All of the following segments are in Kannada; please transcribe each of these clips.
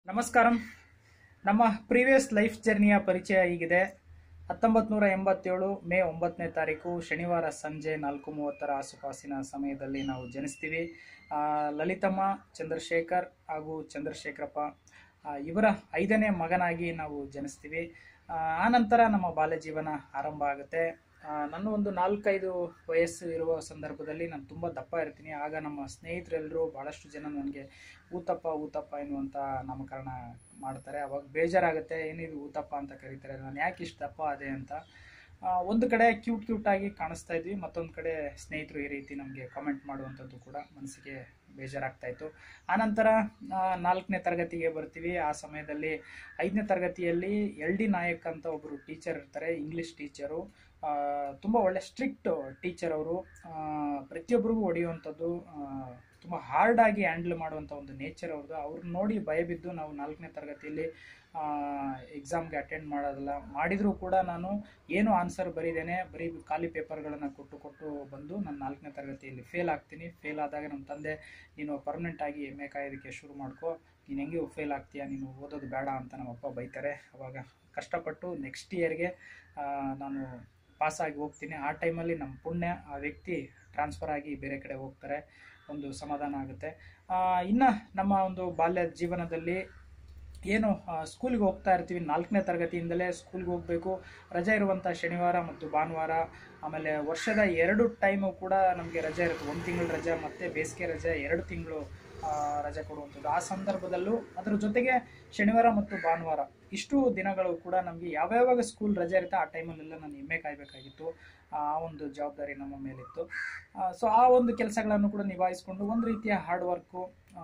ನಮಸ್ಕಾರಂ ನಮ್ಮ ಪ್ರೀವಿಯಸ್ ಲೈಫ್ ಜರ್ನಿಯ ಪರಿಚಯ ಹೀಗಿದೆ ಹತ್ತೊಂಬತ್ತು ನೂರ ಎಂಬತ್ತೇಳು ಮೇ ಒಂಬತ್ತನೇ ತಾರೀಕು ಶನಿವಾರ ಸಂಜೆ ನಾಲ್ಕು ಮೂವತ್ತರ ಆಸುಪಾಸಿನ ಸಮಯದಲ್ಲಿ ನಾವು ಜನಿಸ್ತೀವಿ ಆ, ಲಲಿತಮ್ಮ ಚಂದ್ರಶೇಖರ್ ಹಾಗೂ ಚಂದ್ರಶೇಖರಪ್ಪ ಆ, ಇವರ ಐದನೇ ಮಗನಾಗಿ ನಾವು ಜನಿಸ್ತೀವಿ ಆ, ಆನಂತರ ನಮ್ಮ ಬಾಲ್ಯ ಜೀವನ ಆರಂಭ ಆಗುತ್ತೆ ಆ, ನನ್ನ ಒಂದು ನಾಲ್ಕೈದು ವಯಸ್ಸು ಇರುವ ಸಂದರ್ಭದಲ್ಲಿ ನಾನು ತುಂಬ ದಪ್ಪ ಇರ್ತೀನಿ ಆಗ ನಮ್ಮ ಸ್ನೇಹಿತರೆಲ್ಲರೂ ಭಾಳಷ್ಟು ಜನ ನನಗೆ ಊತಪ್ಪ ಊತಪ್ಪ ಎನ್ನುವಂಥ ನಾಮಕರಣ ಮಾಡ್ತಾರೆ ಅವಾಗ ಬೇಜಾರಾಗುತ್ತೆ ಏನಿದು ಊತಪ್ಪ ಅಂತ ಕರೀತಾರೆ ನಾನು ಯಾಕೆ ಇಷ್ಟು ದಪ್ಪ ಅದೇ ಅಂತ ಆ, ಒಂದು ಕಡೆ ಕ್ಯೂಟ್ ಕ್ಯೂಟ್ ಆಗಿ ಕಾಣಿಸ್ತಾ ಇದ್ವಿ ಮತ್ತೊಂದು ಕಡೆ ಸ್ನೇಹಿತರು ಈ ರೀತಿ ನಮಗೆ ಕಾಮೆಂಟ್ ಮಾಡುವಂಥದ್ದು ಕೂಡ ಮನಸ್ಸಿಗೆ ಬೇಜಾರಾಗ್ತಾ ಇತ್ತು ಆನಂತರ ಆ, ನಾಲ್ಕನೇ ತರಗತಿಗೆ ಬರ್ತೀವಿ ಆ ಸಮಯದಲ್ಲಿ ಐದನೇ ತರಗತಿಯಲ್ಲಿ ಎಲ್ ಡಿ ನಾಯಕ್ ಅಂತ ಒಬ್ಬರು ಟೀಚರ್ ಇರ್ತಾರೆ ಇಂಗ್ಲಿಷ್ ಟೀಚರು ತುಂಬ ಒಳ್ಳೆ ಸ್ಟ್ರಿಕ್ಟ್ ಟೀಚರ್ ಅವರು ಪ್ರತಿಯೊಬ್ಬರಿಗೂ ಹೊಡೆಯುವಂಥದ್ದು ತುಂಬ ಹಾರ್ಡಾಗಿ ಹ್ಯಾಂಡಲ್ ಮಾಡುವಂಥ ಒಂದು ನೇಚರ್ ಅವ್ರದ್ದು ಅವ್ರನ್ನ ನೋಡಿ ಭಯಬಿದ್ದು ನಾವು ನಾಲ್ಕನೇ ತರಗತಿಯಲ್ಲಿ ಎಕ್ಸಾಮ್ಗೆ ಅಟೆಂಡ್ ಮಾಡೋದಿಲ್ಲ ಮಾಡಿದರೂ ಕೂಡ ನಾನು ಏನು ಆನ್ಸರ್ ಬರೀದೇನೆ ಬರೀ ಖಾಲಿ ಪೇಪರ್ಗಳನ್ನು ಕೊಟ್ಟು ಕೊಟ್ಟು ಬಂದು ನಾನು ನಾಲ್ಕನೇ ತರಗತಿಯಲ್ಲಿ ಫೇಲ್ ಆಗ್ತೀನಿ ಫೇಲ್ ಆದಾಗ ನಮ್ಮ ತಂದೆ ನೀನು ಪರ್ಮನೆಂಟ್ ಆಗಿ ಎಮ್ಮೆ ಕಾಯೋದಕ್ಕೆ ಶುರು ಮಾಡ್ಕೊ ನೀನು ಹೆಂಗೆ ಫೇಲ್ ಆಗ್ತೀಯಾ ನೀನು ಓದೋದು ಬೇಡ ಅಂತ ನಮ್ಮಪ್ಪ ಬೈತಾರೆ ಅವಾಗ ಕಷ್ಟಪಟ್ಟು ನೆಕ್ಸ್ಟ್ ಇಯರ್ಗೆ ನಾನು ಪಾಸಾಗಿ ಹೋಗ್ತೀನಿ ಆ ಟೈಮಲ್ಲಿ ನಮ್ಮ ಪುಣ್ಯ ಆ ವ್ಯಕ್ತಿ ಟ್ರಾನ್ಸ್ಫರ್ ಆಗಿ ಬೇರೆ ಕಡೆ ಹೋಗ್ತಾರೆ ಒಂದು ಸಮಾಧಾನ ಆಗುತ್ತೆ ಇನ್ನು ನಮ್ಮ ಒಂದು ಬಾಲ್ಯ ಜೀವನದಲ್ಲಿ ಏನು ಸ್ಕೂಲ್ಗೆ ಹೋಗ್ತಾ ಇರ್ತೀವಿ ನಾಲ್ಕನೇ ತರಗತಿಯಿಂದಲೇ ಸ್ಕೂಲ್ಗೆ ಹೋಗಬೇಕು ರಜೆ ಇರುವಂಥ ಶನಿವಾರ ಮತ್ತು ಭಾನುವಾರ ಆಮೇಲೆ ವರ್ಷದ ಎರಡು ಟೈಮು ಕೂಡ ನಮಗೆ ರಜೆ ಇರುತ್ತೆ ಒಂದು ತಿಂಗಳು ರಜೆ ಮತ್ತು ಬೇಸಿಗೆ ರಜೆ ಎರಡು ತಿಂಗಳು ರಜೆ ಕೊಡುವಂಥದ್ದು ಆ ಸಂದರ್ಭದಲ್ಲೂ ಅದರ ಜೊತೆಗೆ ಶನಿವಾರ ಮತ್ತು ಭಾನುವಾರ ಇಷ್ಟು ದಿನಗಳು ಕೂಡ ನಮಗೆ ಯಾವ್ಯಾವಾಗ ಸ್ಕೂಲ್ ರಜೆ ಇರುತ್ತೆ ಆ ಟೈಮಲ್ಲೆಲ್ಲ ನಾನು ಎಮ್ಮೆ ಕಾಯಬೇಕಾಗಿತ್ತು ಆ ಒಂದು ಜವಾಬ್ದಾರಿ ನಮ್ಮ ಮೇಲಿತ್ತು ಸೊ ಆ ಒಂದು ಕೆಲಸಗಳನ್ನು ಕೂಡ ನಿಭಾಯಿಸಿಕೊಂಡು ಒಂದು ರೀತಿಯ ಹಾರ್ಡ್ ವರ್ಕು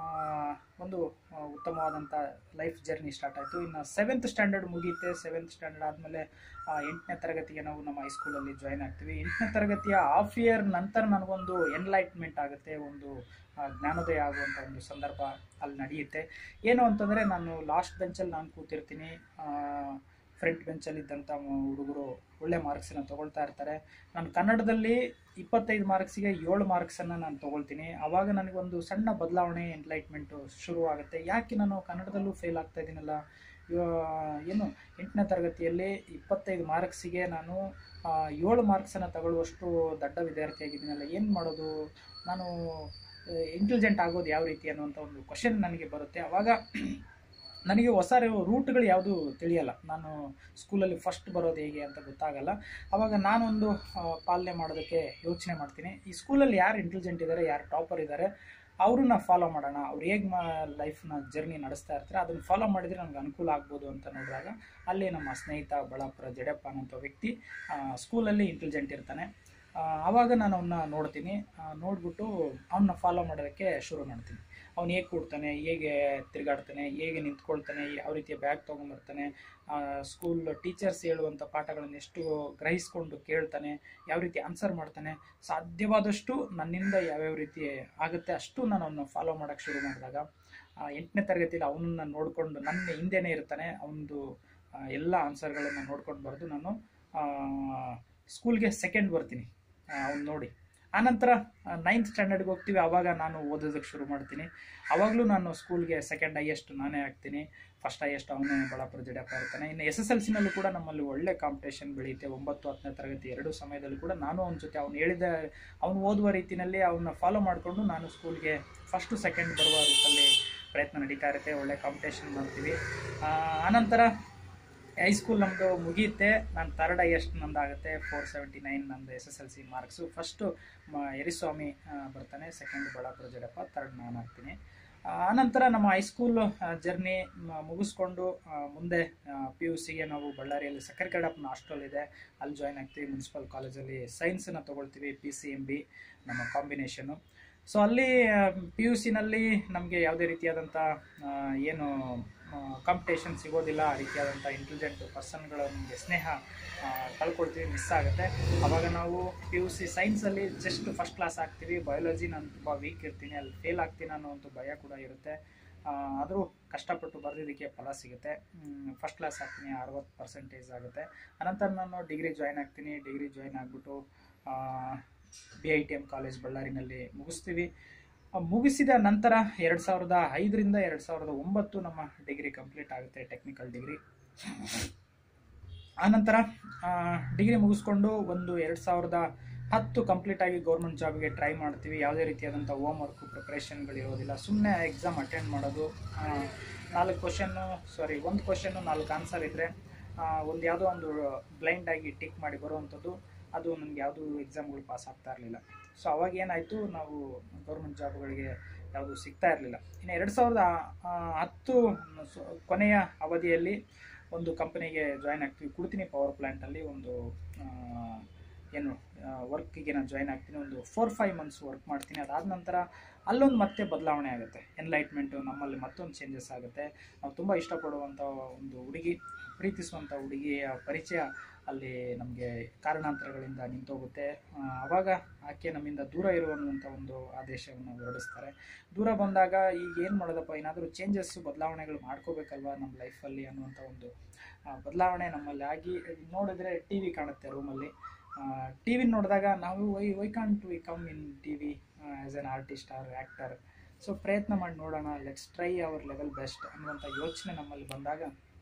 ಒಂದು ಆ, ಉತ್ತಮವಾದಂಥ ಲೈಫ್ ಜರ್ನಿ ಸ್ಟಾರ್ಟ್ ಆಯಿತು ಇನ್ನು ಸೆವೆಂತ್ ಸ್ಟ್ಯಾಂಡರ್ಡ್ ಮುಗಿಯುತ್ತೆ ಸೆವೆಂತ್ ಸ್ಟ್ಯಾಂಡರ್ಡ್ ಆದಮೇಲೆ ಎಂಟನೇ ತರಗತಿಗೆ ನಾವು ನಮ್ಮ ಹೈಸ್ಕೂಲಲ್ಲಿ ಜಾಯ್ನ್ ಆಗ್ತೀವಿ ಎಂಟನೇ ತರಗತಿಯ ಹಾಫ್ ಇಯರ್ ನಂತರ ನನಗೊಂದು ಎನ್ಲೈಟ್ಮೆಂಟ್ ಆಗುತ್ತೆ ಒಂದು ಆ, ಜ್ಞಾನೋದಯ ಆಗುವಂಥ ಒಂದು ಸಂದರ್ಭ ಅಲ್ಲಿ ನಡೆಯುತ್ತೆ ಏನು ಅಂತಂದರೆ ನಾನು ಲಾಸ್ಟ್ ಬೆಂಚಲ್ಲಿ ನಾನು ಕೂತಿರ್ತೀನಿ ಫ್ರಂಟ್ ಬೆಂಚಲ್ಲಿ ಇದ್ದಂಥ ಹುಡುಗರು ಒಳ್ಳೆ ಮಾರ್ಕ್ಸನ್ನು ತೊಗೊಳ್ತಾ ಇರ್ತಾರೆ ನಾನು ಕನ್ನಡದಲ್ಲಿ ಇಪ್ಪತ್ತೈದು ಮಾರ್ಕ್ಸಿಗೆ ಏಳು ಮಾರ್ಕ್ಸನ್ನು ನಾನು ತೊಗೊಳ್ತೀನಿ ಆವಾಗ ನನಗೊಂದು ಸಣ್ಣ ಬದಲಾವಣೆ ಎನ್ಲೈಟ್ಮೆಂಟು ಶುರುವಾಗುತ್ತೆ ಯಾಕೆ ನಾನು ಕನ್ನಡದಲ್ಲೂ ಫೇಲ್ ಆಗ್ತಾ ಇದ್ದೀನಲ್ಲ ಇವ- ಏನು ಎಂಟನೇ ತರಗತಿಯಲ್ಲಿ ಇಪ್ಪತ್ತೈದು ಮಾರ್ಕ್ಸಿಗೆ ನಾನು ಆ, ಏಳು ಮಾರ್ಕ್ಸನ್ನು ತಗೊಳ್ಳುವಷ್ಟು ದೊಡ್ಡ ವಿದ್ಯಾರ್ಥಿ ಆಗಿದ್ದೀನಲ್ಲ ಏನು ಮಾಡೋದು ನಾನು ಇಂಟೆಲಿಜೆಂಟ್ ಆಗೋದು ಯಾವ ರೀತಿ ಅನ್ನುವಂಥ ಒಂದು ಕ್ವಶನ್ ನನಗೆ ಬರುತ್ತೆ ಆವಾಗ ನನಗೆ ಹೊಸ ರೂಟ್ಗಳು ಯಾವುದು ತಿಳಿಯಲ್ಲ ನಾನು ಸ್ಕೂಲಲ್ಲಿ ಫಸ್ಟ್ ಬರೋದು ಹೇಗೆ ಅಂತ ಗೊತ್ತಾಗಲ್ಲ ಆವಾಗ ನಾನೊಂದು ಆ, ಪಾಲನೆ ಮಾಡೋದಕ್ಕೆ ಯೋಚನೆ ಮಾಡ್ತೀನಿ ಈ ಸ್ಕೂಲಲ್ಲಿ ಯಾರು ಇಂಟೆಲಿಜೆಂಟ್ ಇದ್ದಾರೆ ಯಾರು ಟಾಪರ್ ಇದ್ದಾರೆ ಅವ್ರನ್ನ ಫಾಲೋ ಮಾಡೋಣ ಅವ್ರು ಹೇಗೆ ಮಾ ಲೈಫ್ನ ಜರ್ನಿ ನಡೆಸ್ತಾ ಇರ್ತಾರೆ ಅದನ್ನು ಫಾಲೋ ಮಾಡಿದರೆ ನನಗೆ ಅನುಕೂಲ ಆಗ್ಬೋದು ಅಂತ ನೋಡಿದಾಗ ಅಲ್ಲಿ ನಮ್ಮ ಸ್ನೇಹಿತ ಬಳಾಪುರ ಜಡೆಪ್ಪ ಅನ್ನೋಂಥ ವ್ಯಕ್ತಿ ಆ, ಸ್ಕೂಲಲ್ಲಿ ಇಂಟೆಲಿಜೆಂಟ್ ಇರ್ತಾನೆ ಆ, ಆವಾಗ ನಾನು ಅವನ್ನ ನೋಡ್ತೀನಿ ಆ, ನೋಡ್ಬಿಟ್ಟು ಅವನ್ನ ಫಾಲೋ ಮಾಡೋದಕ್ಕೆ ಶುರು ಮಾಡ್ತೀನಿ ಅವ್ನು ಹೇಗೆ ಕೂಡ್ತಾನೆ ಹೇಗೆ ತಿರುಗಾಡ್ತಾನೆ ಹೇಗೆ ನಿಂತ್ಕೊಳ್ತಾನೆ ಯಾವ ರೀತಿಯ ಬ್ಯಾಗ್ ತೊಗೊಂಬರ್ತಾನೆ ಸ್ಕೂಲ್ ಟೀಚರ್ಸ್ ಹೇಳುವಂಥ ಪಾಠಗಳನ್ನು ಎಷ್ಟು ಗ್ರಹಿಸ್ಕೊಂಡು ಕೇಳ್ತಾನೆ ಯಾವ ರೀತಿ ಆನ್ಸರ್ ಮಾಡ್ತಾನೆ ಸಾಧ್ಯವಾದಷ್ಟು ನನ್ನಿಂದ ಯಾವ್ಯಾವ ರೀತಿ ಆಗುತ್ತೆ ಅಷ್ಟು ನಾನು ಅವನ್ನ ಫಾಲೋ ಮಾಡೋಕ್ಕೆ ಶುರು ಮಾಡಿದಾಗ ಎಂಟನೇ ತರಗತಿಯಲ್ಲಿ ಅವನನ್ನ ನೋಡಿಕೊಂಡು ನನ್ನ ಹಿಂದೆನೇ ಇರ್ತಾನೆ ಅವನದು ಎಲ್ಲ ಆನ್ಸರ್ಗಳನ್ನು ನೋಡ್ಕೊಂಡು ಬರೆದು ನಾನು ಸ್ಕೂಲ್ಗೆ ಸೆಕೆಂಡ್ ಬರ್ತೀನಿ ಅವ್ನು ನೋಡಿ ಆನಂತರ ನೈನ್ತ್ ಸ್ಟ್ಯಾಂಡರ್ಡ್ಗೆ ಹೋಗ್ತೀವಿ ಆವಾಗ ನಾನು ಓದೋದಕ್ಕೆ ಶುರು ಮಾಡ್ತೀನಿ ಆವಾಗಲೂ ನಾನು ಸ್ಕೂಲ್ಗೆ ಸೆಕೆಂಡ್ ಹೈಯೆಸ್ಟ್ ನಾನೇ ಆಗ್ತೀನಿ ಫಸ್ಟ್ ಹೈಯೆಸ್ಟ್ ಅವನೇ ಬಳಾಪುರ ಜಡೆಯಪ್ಪ ಇರ್ತಾನೆ ಇನ್ನು ಎಸ್ ಎಸ್ ಎಲ್ ಸಿನಲ್ಲೂ ಕೂಡ ನಮ್ಮಲ್ಲಿ ಒಳ್ಳೆ ಕಾಂಪಿಟೇಷನ್ ಬೆಳೆಯುತ್ತೆ ಒಂಬತ್ತು ಹತ್ತನೇ ತರಗತಿ ಎರಡು ಸಮಯದಲ್ಲಿ ಕೂಡ ನಾನು ಅವನ ಜೊತೆ ಅವ್ನು ಹೇಳಿದ ಅವನು ಓದುವ ರೀತಿಯಲ್ಲಿ ಅವನ್ನ ಫಾಲೋ ಮಾಡಿಕೊಂಡು ನಾನು ಸ್ಕೂಲ್ಗೆ ಫಸ್ಟು ಸೆಕೆಂಡ್ ಬರುವ ರೂಪಲ್ಲಿ ಪ್ರಯತ್ನ ನಡೀತಾ ಇರುತ್ತೆ ಒಳ್ಳೆ ಕಾಂಪಿಟೇಷನ್ ಮಾಡ್ತೀವಿ ಆ, ಆನಂತರ ಹೈಸ್ಕೂಲ್ ನಮ್ಮದು ಮುಗಿಯುತ್ತೆ ನಾನು ಥರ್ಡ್ ಹೈಯೆಸ್ಟ್ ನಂದಾಗುತ್ತೆ ಫೋರ್ ಸೆವೆಂಟಿ ನೈನ್ ನಂದು S S L C marks first Yeriswamy ಆ, ಬರ್ತಾನೆ ಸೆಕೆಂಡ್ ಬಳ್ಳಾಪುರ ಜಡಪ್ಪ ಥರ್ಡ್ ನಾನು ಆಗ್ತೀನಿ ಆ, ಆನಂತರ ನಮ್ಮ ಹೈಸ್ಕೂಲ್ ಜರ್ನಿ ಮುಗಿಸ್ಕೊಂಡು ಆ, ಮುಂದೆ ಪಿ ಯು ಸಿಗೆ ನಾವು ಬಳ್ಳಾರಿಯಲ್ಲಿ ಸಕ್ಕರೆ ಕಡಪ್ಪನ ಹಾಸ್ಟೆಲ್ ಇದೆ ಅಲ್ಲಿ ಜಾಯ್ನ್ ಆಗ್ತೀವಿ ಮುನ್ಸಿಪಲ್ ಕಾಲೇಜಲ್ಲಿ ಸೈನ್ಸನ್ನು ತೊಗೊಳ್ತೀವಿ ಪಿ ಸಿ ಎಮ್ ಬಿ ನಮ್ಮ ಕಾಂಬಿನೇಷನು ಸೊ ಅಲ್ಲಿ ಪಿ ಯು ಸಿನಲ್ಲಿ ನಮಗೆ ಯಾವುದೇ ರೀತಿಯಾದಂಥ ಆ, ಏನು ಕಾಂಪಿಟೇಷನ್ ಸಿಗೋದಿಲ್ಲ ಆ ರೀತಿಯಾದಂಥ ಇಂಟೆಲಿಜೆಂಟ್ ಪರ್ಸನ್ಗಳ ನಮಗೆ ಸ್ನೇಹ ಆ, ಕಳ್ಕೊಳ್ತೀವಿ ಮಿಸ್ ಆಗುತ್ತೆ ಆವಾಗ ನಾವು ಪಿ ಯು ಸಿ ಸೈನ್ಸಲ್ಲಿ ಜಸ್ಟ್ ಫಸ್ಟ್ ಕ್ಲಾಸ್ ಆಗ್ತೀವಿ ಬಯಾಲಜಿ ನಾನು ತುಂಬ ವೀಕ್ ಇರ್ತೀನಿ ಅಲ್ಲಿ ಫೇಲ್ ಆಗ್ತೀನಿ ಅನ್ನೋ ಒಂದು ಭಯ ಕೂಡ ಇರುತ್ತೆ ಆದರೂ ಕಷ್ಟಪಟ್ಟು ಬರೆದಿದ್ದಕ್ಕೆ ಫಲ ಸಿಗುತ್ತೆ ಫಸ್ಟ್ ಕ್ಲಾಸ್ ಆಗ್ತೀನಿ ಅರವತ್ತು ಪರ್ಸೆಂಟೇಜ್ ಆಗುತ್ತೆ ಅನಂತರ ನಾನು ಡಿಗ್ರಿ ಜಾಯ್ನ್ ಆಗ್ತೀನಿ ಡಿಗ್ರಿ ಜಾಯ್ನ್ ಆಗಿಬಿಟ್ಟು B I T M college ಬಳ್ಳಾರಿನಲ್ಲಿ ಮುಗಿಸ್ತೀವಿ ಆ, ಮುಗಿಸಿದ ನಂತರ ಎರಡು ಸಾವಿರದ ಐದರಿಂದ ಎರಡು ಸಾವಿರದ ಒಂಬತ್ತು ನಮ್ಮ ಡಿಗ್ರಿ ಕಂಪ್ಲೀಟ್ ಆಗುತ್ತೆ ಟೆಕ್ನಿಕಲ್ ಡಿಗ್ರಿ ಆನಂತರ ಡಿಗ್ರಿ ಮುಗಿಸ್ಕೊಂಡು ಒಂದು ಎರಡು ಸಾವಿರದ ಹತ್ತು ಕಂಪ್ಲೀಟ್ ಆಗಿ ಗೌರ್ಮೆಂಟ್ ಜಾಬ್ಗೆ ಟ್ರೈ ಮಾಡ್ತೀವಿ ಯಾವುದೇ ರೀತಿಯಾದಂಥ ಹೋಮ್ ವರ್ಕ್ ಪ್ರಿಪ್ರೇಷನ್ಗಳಿರೋದಿಲ್ಲ ಸುಮ್ಮನೆ ಎಕ್ಸಾಮ್ ಅಟೆಂಡ್ ಮಾಡೋದು ಆ, ನಾಲ್ಕು ಕ್ವಶನ್ನು ಸಾರಿ ಒಂದು ಕ್ವಶನ್ನು ನಾಲ್ಕು ಆನ್ಸರ್ ಇದ್ದರೆ ಒಂದು ಯಾವುದೋ ಒಂದು ಬ್ಲೈಂಡ್ ಆಗಿ ಟಿಕ್ ಮಾಡಿ ಬರುವಂಥದ್ದು ಅದು ನನಗೆ ಯಾವುದು ಎಕ್ಸಾಮ್ಗಳು ಪಾಸ್ ಆಗ್ತಾ ಇರಲಿಲ್ಲ ಸೊ ಅವಾಗ ಏನಾಯಿತು ನಾವು ಗೌರ್ಮೆಂಟ್ ಜಾಬ್ಗಳಿಗೆ ಯಾವುದು ಸಿಗ್ತಾ ಇರಲಿಲ್ಲ ಇನ್ನು ಎರಡು ಸಾವಿರದ ಆ, ಹತ್ತು ಸ- ಕೊನೆಯ ಅವಧಿಯಲ್ಲಿ ಒಂದು ಕಂಪನಿಗೆ ಜಾಯ್ನ್ ಆಗ್ತೀವಿ ಕುಡ್ತಿನಿ ಪವರ್ ಪ್ಲ್ಯಾಂಟಲ್ಲಿ ಒಂದು ಆ, ಏನು ವರ್ಕಿಗೆ ನಾನು ಜಾಯ್ನ್ ಆಗ್ತೀನಿ ಒಂದು ಫೋರ್ ಫೈವ್ ಮಂತ್ಸ್ ವರ್ಕ್ ಮಾಡ್ತೀನಿ ಅದಾದ ನಂತರ ಅಲ್ಲೊಂದು ಮತ್ತೆ ಬದಲಾವಣೆ ಆಗುತ್ತೆ ಎನ್ಲೈಟ್ಮೆಂಟು ನಮ್ಮಲ್ಲಿ ಮತ್ತೊಂದು ಚೇಂಜಸ್ ಆಗುತ್ತೆ ನಾವು ತುಂಬ ಇಷ್ಟಪಡುವಂಥ ಒಂದು ಹುಡುಗಿ ಪ್ರೀತಿಸುವಂಥ ಹುಡುಗಿಯ ಪರಿಚಯ ಅಲ್ಲಿ ನಮಗೆ ಕಾರಣಾಂತರಗಳಿಂದ ನಿಂತೋಗುತ್ತೆ ಆ, ಆವಾಗ ಆಕೆ ನಮ್ಮಿಂದ ದೂರ ಇರುವಂಥ ಒಂದು ಆದೇಶವನ್ನು ಹೊರಡಿಸ್ತಾರೆ ದೂರ ಬಂದಾಗ ಈಗ ಏನು ಮಾಡೋದಪ್ಪ ಏನಾದರೂ ಚೇಂಜಸ್ಸು ಬದಲಾವಣೆಗಳು ಮಾಡ್ಕೋಬೇಕಲ್ವಾ ನಮ್ಮ ಲೈಫಲ್ಲಿ ಅನ್ನುವಂಥ ಒಂದು ಆ, ಬದಲಾವಣೆ ನಮ್ಮಲ್ಲಿ ಆಗಿ ನೋಡಿದ್ರೆ ಟಿ ವಿ ಕಾಣುತ್ತೆ ರೂಮಲ್ಲಿ ಟಿ ವಿ ನೋಡಿದಾಗ ನಾವು why why can't we come in T V as an artist or actor so ಪ್ರಯತ್ನ ಮಾಡಿ ನೋಡೋಣ let's try our level best ಅನ್ನುವಂಥ ಯೋಚನೆ ನಮ್ಮಲ್ಲಿ ಬಂದಾಗ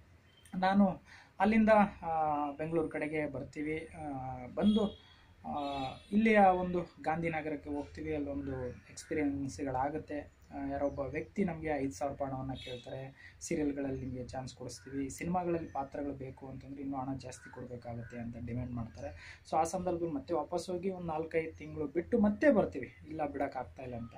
ನಾನು ಅಲ್ಲಿಂದ ಬೆಂಗಳೂರು ಕಡೆಗೆ ಬರ್ತೀವಿ ಆ, ಬಂದು ಆ, ಇಲ್ಲಿಯ ಒಂದು ಗಾಂಧಿನಗರಕ್ಕೆ ಹೋಗ್ತೀವಿ ಅಲ್ಲೊಂದು ಎಕ್ಸ್ಪೀರಿಯನ್ಸ್ಗಳಾಗುತ್ತೆ ಆ, ಯಾರೋ ಒಬ್ಬ ವ್ಯಕ್ತಿ ನಮಗೆ ಐದು ಸಾವಿರ ರೂಪಾಯಿ ಹಣವನ್ನು ಕೇಳ್ತಾರೆ ಸೀರಿಯಲ್ಗಳಲ್ಲಿ ನಿಮಗೆ ಚಾನ್ಸ್ ಕೊಡಿಸ್ತೀವಿ ಸಿನಿಮಾಗಳಲ್ಲಿ ಪಾತ್ರಗಳು ಬೇಕು ಅಂತಂದರೆ ಇನ್ನೂ ಹಣ ಜಾಸ್ತಿ ಕೊಡಬೇಕಾಗತ್ತೆ ಅಂತ ಡಿಮ್ಯಾಂಡ್ ಮಾಡ್ತಾರೆ ಸೊ ಆ ಸಂದರ್ಭದಲ್ಲಿ ಮತ್ತೆ ವಾಪಸ್ ಹೋಗಿ ಒಂದು ನಾಲ್ಕೈದು ತಿಂಗಳು ಬಿಟ್ಟು ಮತ್ತೆ ಬರ್ತೀವಿ ಇಲ್ಲ ಬಿಡೋಕ್ಕಾಗ್ತಾ ಇಲ್ಲ ಅಂತ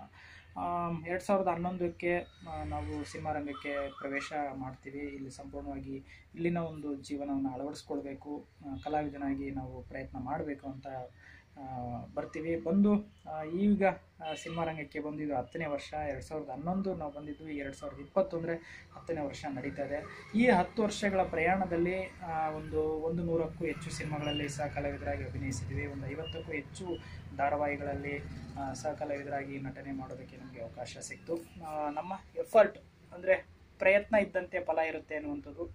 ಎರಡು ಸಾವಿರದ ಹನ್ನೊಂದಕ್ಕೆ ಆ, ನಾವು ಸಿನಿಮಾ ರಂಗಕ್ಕೆ ಪ್ರವೇಶ ಮಾಡ್ತೀವಿ ಇಲ್ಲಿ ಸಂಪೂರ್ಣವಾಗಿ ಇಲ್ಲಿನ ಒಂದು ಜೀವನವನ್ನು ಅಳವಡಿಸ್ಕೊಳ್ಬೇಕು ಆ, ಕಲಾವಿದನಾಗಿ ನಾವು ಪ್ರಯತ್ನ ಮಾಡಬೇಕು ಅಂತ ಆ, ಬರ್ತೀವಿ ಬಂದು ಆ, ಈಗ ಆ, ಸಿನಿಮಾ ರಂಗಕ್ಕೆ ಬಂದಿದ್ದು ಹತ್ತನೇ ವರ್ಷ ಎರಡು ಸಾವಿರದ ಹನ್ನೊಂದು ನಾವು ಬಂದಿದ್ದು ಎರಡು ಸಾವಿರದ ಇಪ್ಪತ್ತು ಅಂದರೆ ಹತ್ತನೇ ವರ್ಷ ನಡೀತಾ ಇದೆ ಈ ಹತ್ತು ವರ್ಷಗಳ ಪ್ರಯಾಣದಲ್ಲಿ ಆ, ಒಂದು ಒಂದು ನೂರಕ್ಕೂ ಹೆಚ್ಚು ಸಿನಿಮಾಗಳಲ್ಲಿ ಸಹ ಕಲಾವಿದರಾಗಿ ಅಭಿನಯಿಸಿದ್ದೀವಿ ಒಂದು ಐವತ್ತಕ್ಕೂ ಹೆಚ್ಚು ಧಾರಾವಾಹಿಗಳಲ್ಲಿ ಆ, ಸಹ ಕಲಾವಿದರಾಗಿ ನಟನೆ ಮಾಡೋದಕ್ಕೆ ನಮಗೆ ಅವಕಾಶ ಸಿಕ್ತು ಆ, ನಮ್ಮ ಎಫರ್ಟ್ ಅಂದರೆ ಪ್ರಯತ್ನ ಇದ್ದಂತೆ ಫಲ ಇರುತ್ತೆ ಅನ್ನುವಂಥದ್ದು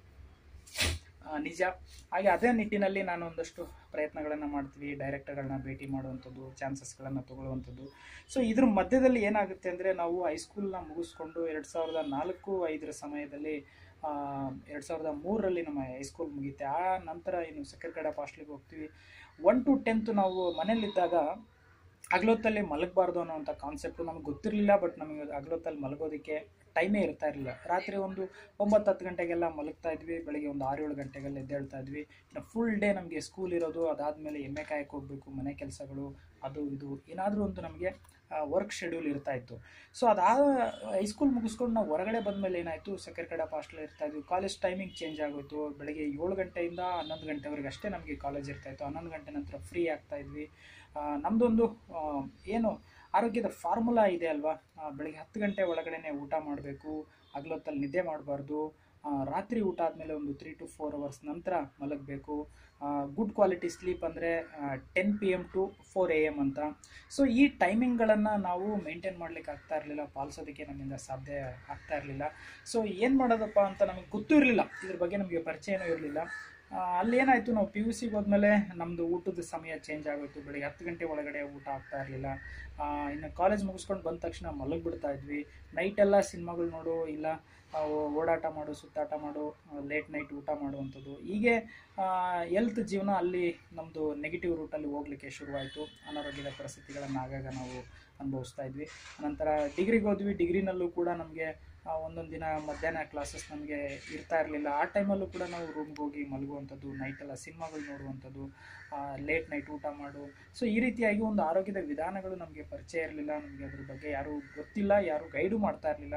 ಆ, ನಿಜ ಹಾಗೆ ಅದೇ ನಿಟ್ಟಿನಲ್ಲಿ ನಾನು ಒಂದಷ್ಟು ಪ್ರಯತ್ನಗಳನ್ನು ಮಾಡ್ತೀವಿ ಡೈರೆಕ್ಟರ್ಗಳನ್ನ ಭೇಟಿ ಮಾಡುವಂಥದ್ದು ಚಾನ್ಸಸ್ಗಳನ್ನು ತಗೊಳ್ಳುವಂಥದ್ದು ಸೊ ಇದ್ರ ಮಧ್ಯದಲ್ಲಿ ಏನಾಗುತ್ತೆ ಅಂದರೆ ನಾವು ಹೈಸ್ಕೂಲ್ನ ಮುಗಿಸ್ಕೊಂಡು ಎರಡು ಸಾವಿರದ ನಾಲ್ಕು ಐದರ ಸಮಯದಲ್ಲಿ ಎರಡು ಸಾವಿರದ ಮೂರರಲ್ಲಿ ನಮ್ಮ ಹೈಸ್ಕೂಲ್ ಮುಗಿಯುತ್ತೆ ಆ ನಂತರ ಏನು ಸಕ್ಕರೆ ಹಾಸ್ಟ್ಲಿಗೆ ಹೋಗ್ತೀವಿ ಒನ್ ಟು ಟೆಂತ್ ನಾವು ಮನೇಲಿದ್ದಾಗ ಹಗಲೊತ್ತಲ್ಲಿ ಮಲಗಬಾರ್ದು ಅನ್ನೋವಂಥ ಕಾನ್ಸೆಪ್ಟು ನಮಗೆ ಗೊತ್ತಿರಲಿಲ್ಲ ಬಟ್ ನಮಗೆ ಹಗಲೊತ್ತಲ್ಲಿ ಮಲಗೋದಕ್ಕೆ ಟೈಮೇ ಇರ್ತಾ ಇರಲಿಲ್ಲ ರಾತ್ರಿ ಒಂದು ಒಂಬತ್ತು ಹತ್ತು ಗಂಟೆಗೆಲ್ಲ ಮಲಗ್ತಾ ಇದ್ವಿ ಬೆಳಿಗ್ಗೆ ಒಂದು ಆರು ಏಳು ಗಂಟೆಗೆಲ್ಲ ಎದ್ದೇಳ್ತಾ ಇದ್ವಿ ಇನ್ನು ಫುಲ್ ಡೇ ನಮಗೆ ಸ್ಕೂಲ್ ಇರೋದು ಅದಾದಮೇಲೆ ಎಮ್ಮೆ ಕಾಯಕ್ಕೆ ಹೋಗಬೇಕು ಮನೆ ಕೆಲಸಗಳು ಅದು ಇದು ಏನಾದರೂ ಒಂದು ನಮಗೆ ವರ್ಕ್ ಶೆಡ್ಯೂಲ್ ಇರ್ತಾ ಇತ್ತು ಸೊ ಅದಾದ ಹೈಸ್ಕೂಲ್ ಮುಗಿಸ್ಕೊಂಡು ನಾವು ಹೊರಗಡೆ ಬಂದಮೇಲೆ ಏನಾಯಿತು ಸಕ್ಕರೆ ಕಡೆ ಹಾಸ್ಟೆಲ್ ಇರ್ತಾ ಇದ್ವಿ ಕಾಲೇಜ್ ಟೈಮಿಂಗ್ ಚೇಂಜ್ ಆಗೋಯ್ತು ಬೆಳಗ್ಗೆ ಏಳು ಗಂಟೆಯಿಂದ ಹನ್ನೊಂದು ಗಂಟೆವರೆಗೆ ಅಷ್ಟೇ ನಮಗೆ ಕಾಲೇಜ್ ಇರ್ತಾ ಇತ್ತು ಹನ್ನೊಂದು ಗಂಟೆ ನಂತರ ಫ್ರೀ ಆಗ್ತಾ ಇದ್ವಿ ಆ, ನಮ್ದೊಂದು ಆ, ಏನು ಆರೋಗ್ಯದ ಫಾರ್ಮುಲಾ ಇದೆ ಅಲ್ವಾ ಆ, ಬೆಳಗ್ಗೆ ಹತ್ತು ಗಂಟೆ ಒಳಗಡೆನೆ ಊಟ ಮಾಡಬೇಕು ಹಗಲೊತ್ತಲ್ಲಿ ನಿದ್ದೆ ಮಾಡಬಾರ್ದು ರಾತ್ರಿ ಊಟ ಆದಮೇಲೆ ಒಂದು ತ್ರೀ ಟು ಫೋರ್ ಅವರ್ಸ್ ನಂತರ ಮಲಗಬೇಕು ಗುಡ್ ಕ್ವಾಲಿಟಿ ಸ್ಲೀಪ್ ಅಂದರೆ ten P M to four A M ಅಂತ ಸೊ ಈ ಟೈಮಿಂಗ್ಗಳನ್ನು ನಾವು ಮೇಂಟೈನ್ ಮಾಡ್ಲಿಕ್ಕೆ ಆಗ್ತಾ ಇರಲಿಲ್ಲ ಪಾಲಿಸೋದಕ್ಕೆ ನಮ್ಮಿಂದ ಸಾಧ್ಯ ಆಗ್ತಾ ಇರಲಿಲ್ಲ ಸೊ ಏನು ಮಾಡೋದಪ್ಪ ಅಂತ ನಮಗೆ ಗೊತ್ತೂ ಇರಲಿಲ್ಲ ಇದ್ರ ಬಗ್ಗೆ ನಮಗೆ ಪರಿಚಯನೂ ಇರಲಿಲ್ಲ ಅಲ್ಲೇನಾಯಿತು ನಾವು ಪಿ ಯು ಸಿಗೆ ಹೋದ್ಮೇಲೆ ನಮ್ಮದು ಊಟದ ಸಮಯ ಚೇಂಜ್ ಆಗೋಯ್ತು ಬೆಳಿಗ್ಗೆ ಹತ್ತು ಗಂಟೆ ಒಳಗಡೆ ಊಟ ಆಗ್ತಾ ಇರಲಿಲ್ಲ ಇನ್ನು ಕಾಲೇಜ್ ಮುಗಿಸ್ಕೊಂಡು ಬಂದ ತಕ್ಷಣ ಮಲಗಿಬಿಡ್ತಾ ಇದ್ವಿ ನೈಟೆಲ್ಲ ಸಿನಿಮಾಗಳು ನೋಡು ಇಲ್ಲ ಆ, ಓ- ಓಡಾಟ ಮಾಡು ಸುತ್ತಾಟ ಮಾಡು ಲೇಟ್ ನೈಟ್ ಊಟ ಮಾಡುವಂಥದ್ದು ಹೀಗೆ ಎಲ್ತ್ ಜೀವನ ಅಲ್ಲಿ ನಮ್ಮದು ನೆಗೆಟಿವ್ ರೂಟಲ್ಲಿ ಹೋಗ್ಲಿಕ್ಕೆ ಶುರುವಾಯಿತು ಅನಾರೋಗ್ಯದ ಪರಿಸ್ಥಿತಿಗಳನ್ನು ಆಗಾಗ ನಾವು ಅನುಭವಿಸ್ತಾ ಇದ್ವಿ ನಂತರ ಡಿಗ್ರಿಗೆ ಹೋದ್ವಿ ಡಿಗ್ರಿನಲ್ಲೂ ಕೂಡ ನಮಗೆ ಒಂದೊಂದು ದಿನ ಮಧ್ಯಾಹ್ನ ಕ್ಲಾಸಸ್ ನಮಗೆ ಇರ್ತಾ ಇರಲಿಲ್ಲ ಆ ಟೈಮಲ್ಲೂ ಕೂಡ ನಾವು ರೂಮ್ಗೆ ಹೋಗಿ ಮಲಗುವಂಥದ್ದು ನೈಟೆಲ್ಲ ಸಿನಿಮಾಗಳು ನೋಡುವಂಥದ್ದು ಲೇಟ್ ನೈಟ್ ಊಟ ಮಾಡು ಸೊ ಈ ರೀತಿಯಾಗಿ ಒಂದು ಆರೋಗ್ಯದ ವಿಧಾನಗಳು ನಮಗೆ ಪರಿಚಯ ಇರಲಿಲ್ಲ ನಮಗೆ ಅದ್ರ ಬಗ್ಗೆ ಯಾರೂ ಗೊತ್ತಿಲ್ಲ ಯಾರೂ ಗೈಡು ಮಾಡ್ತಾ ಇರಲಿಲ್ಲ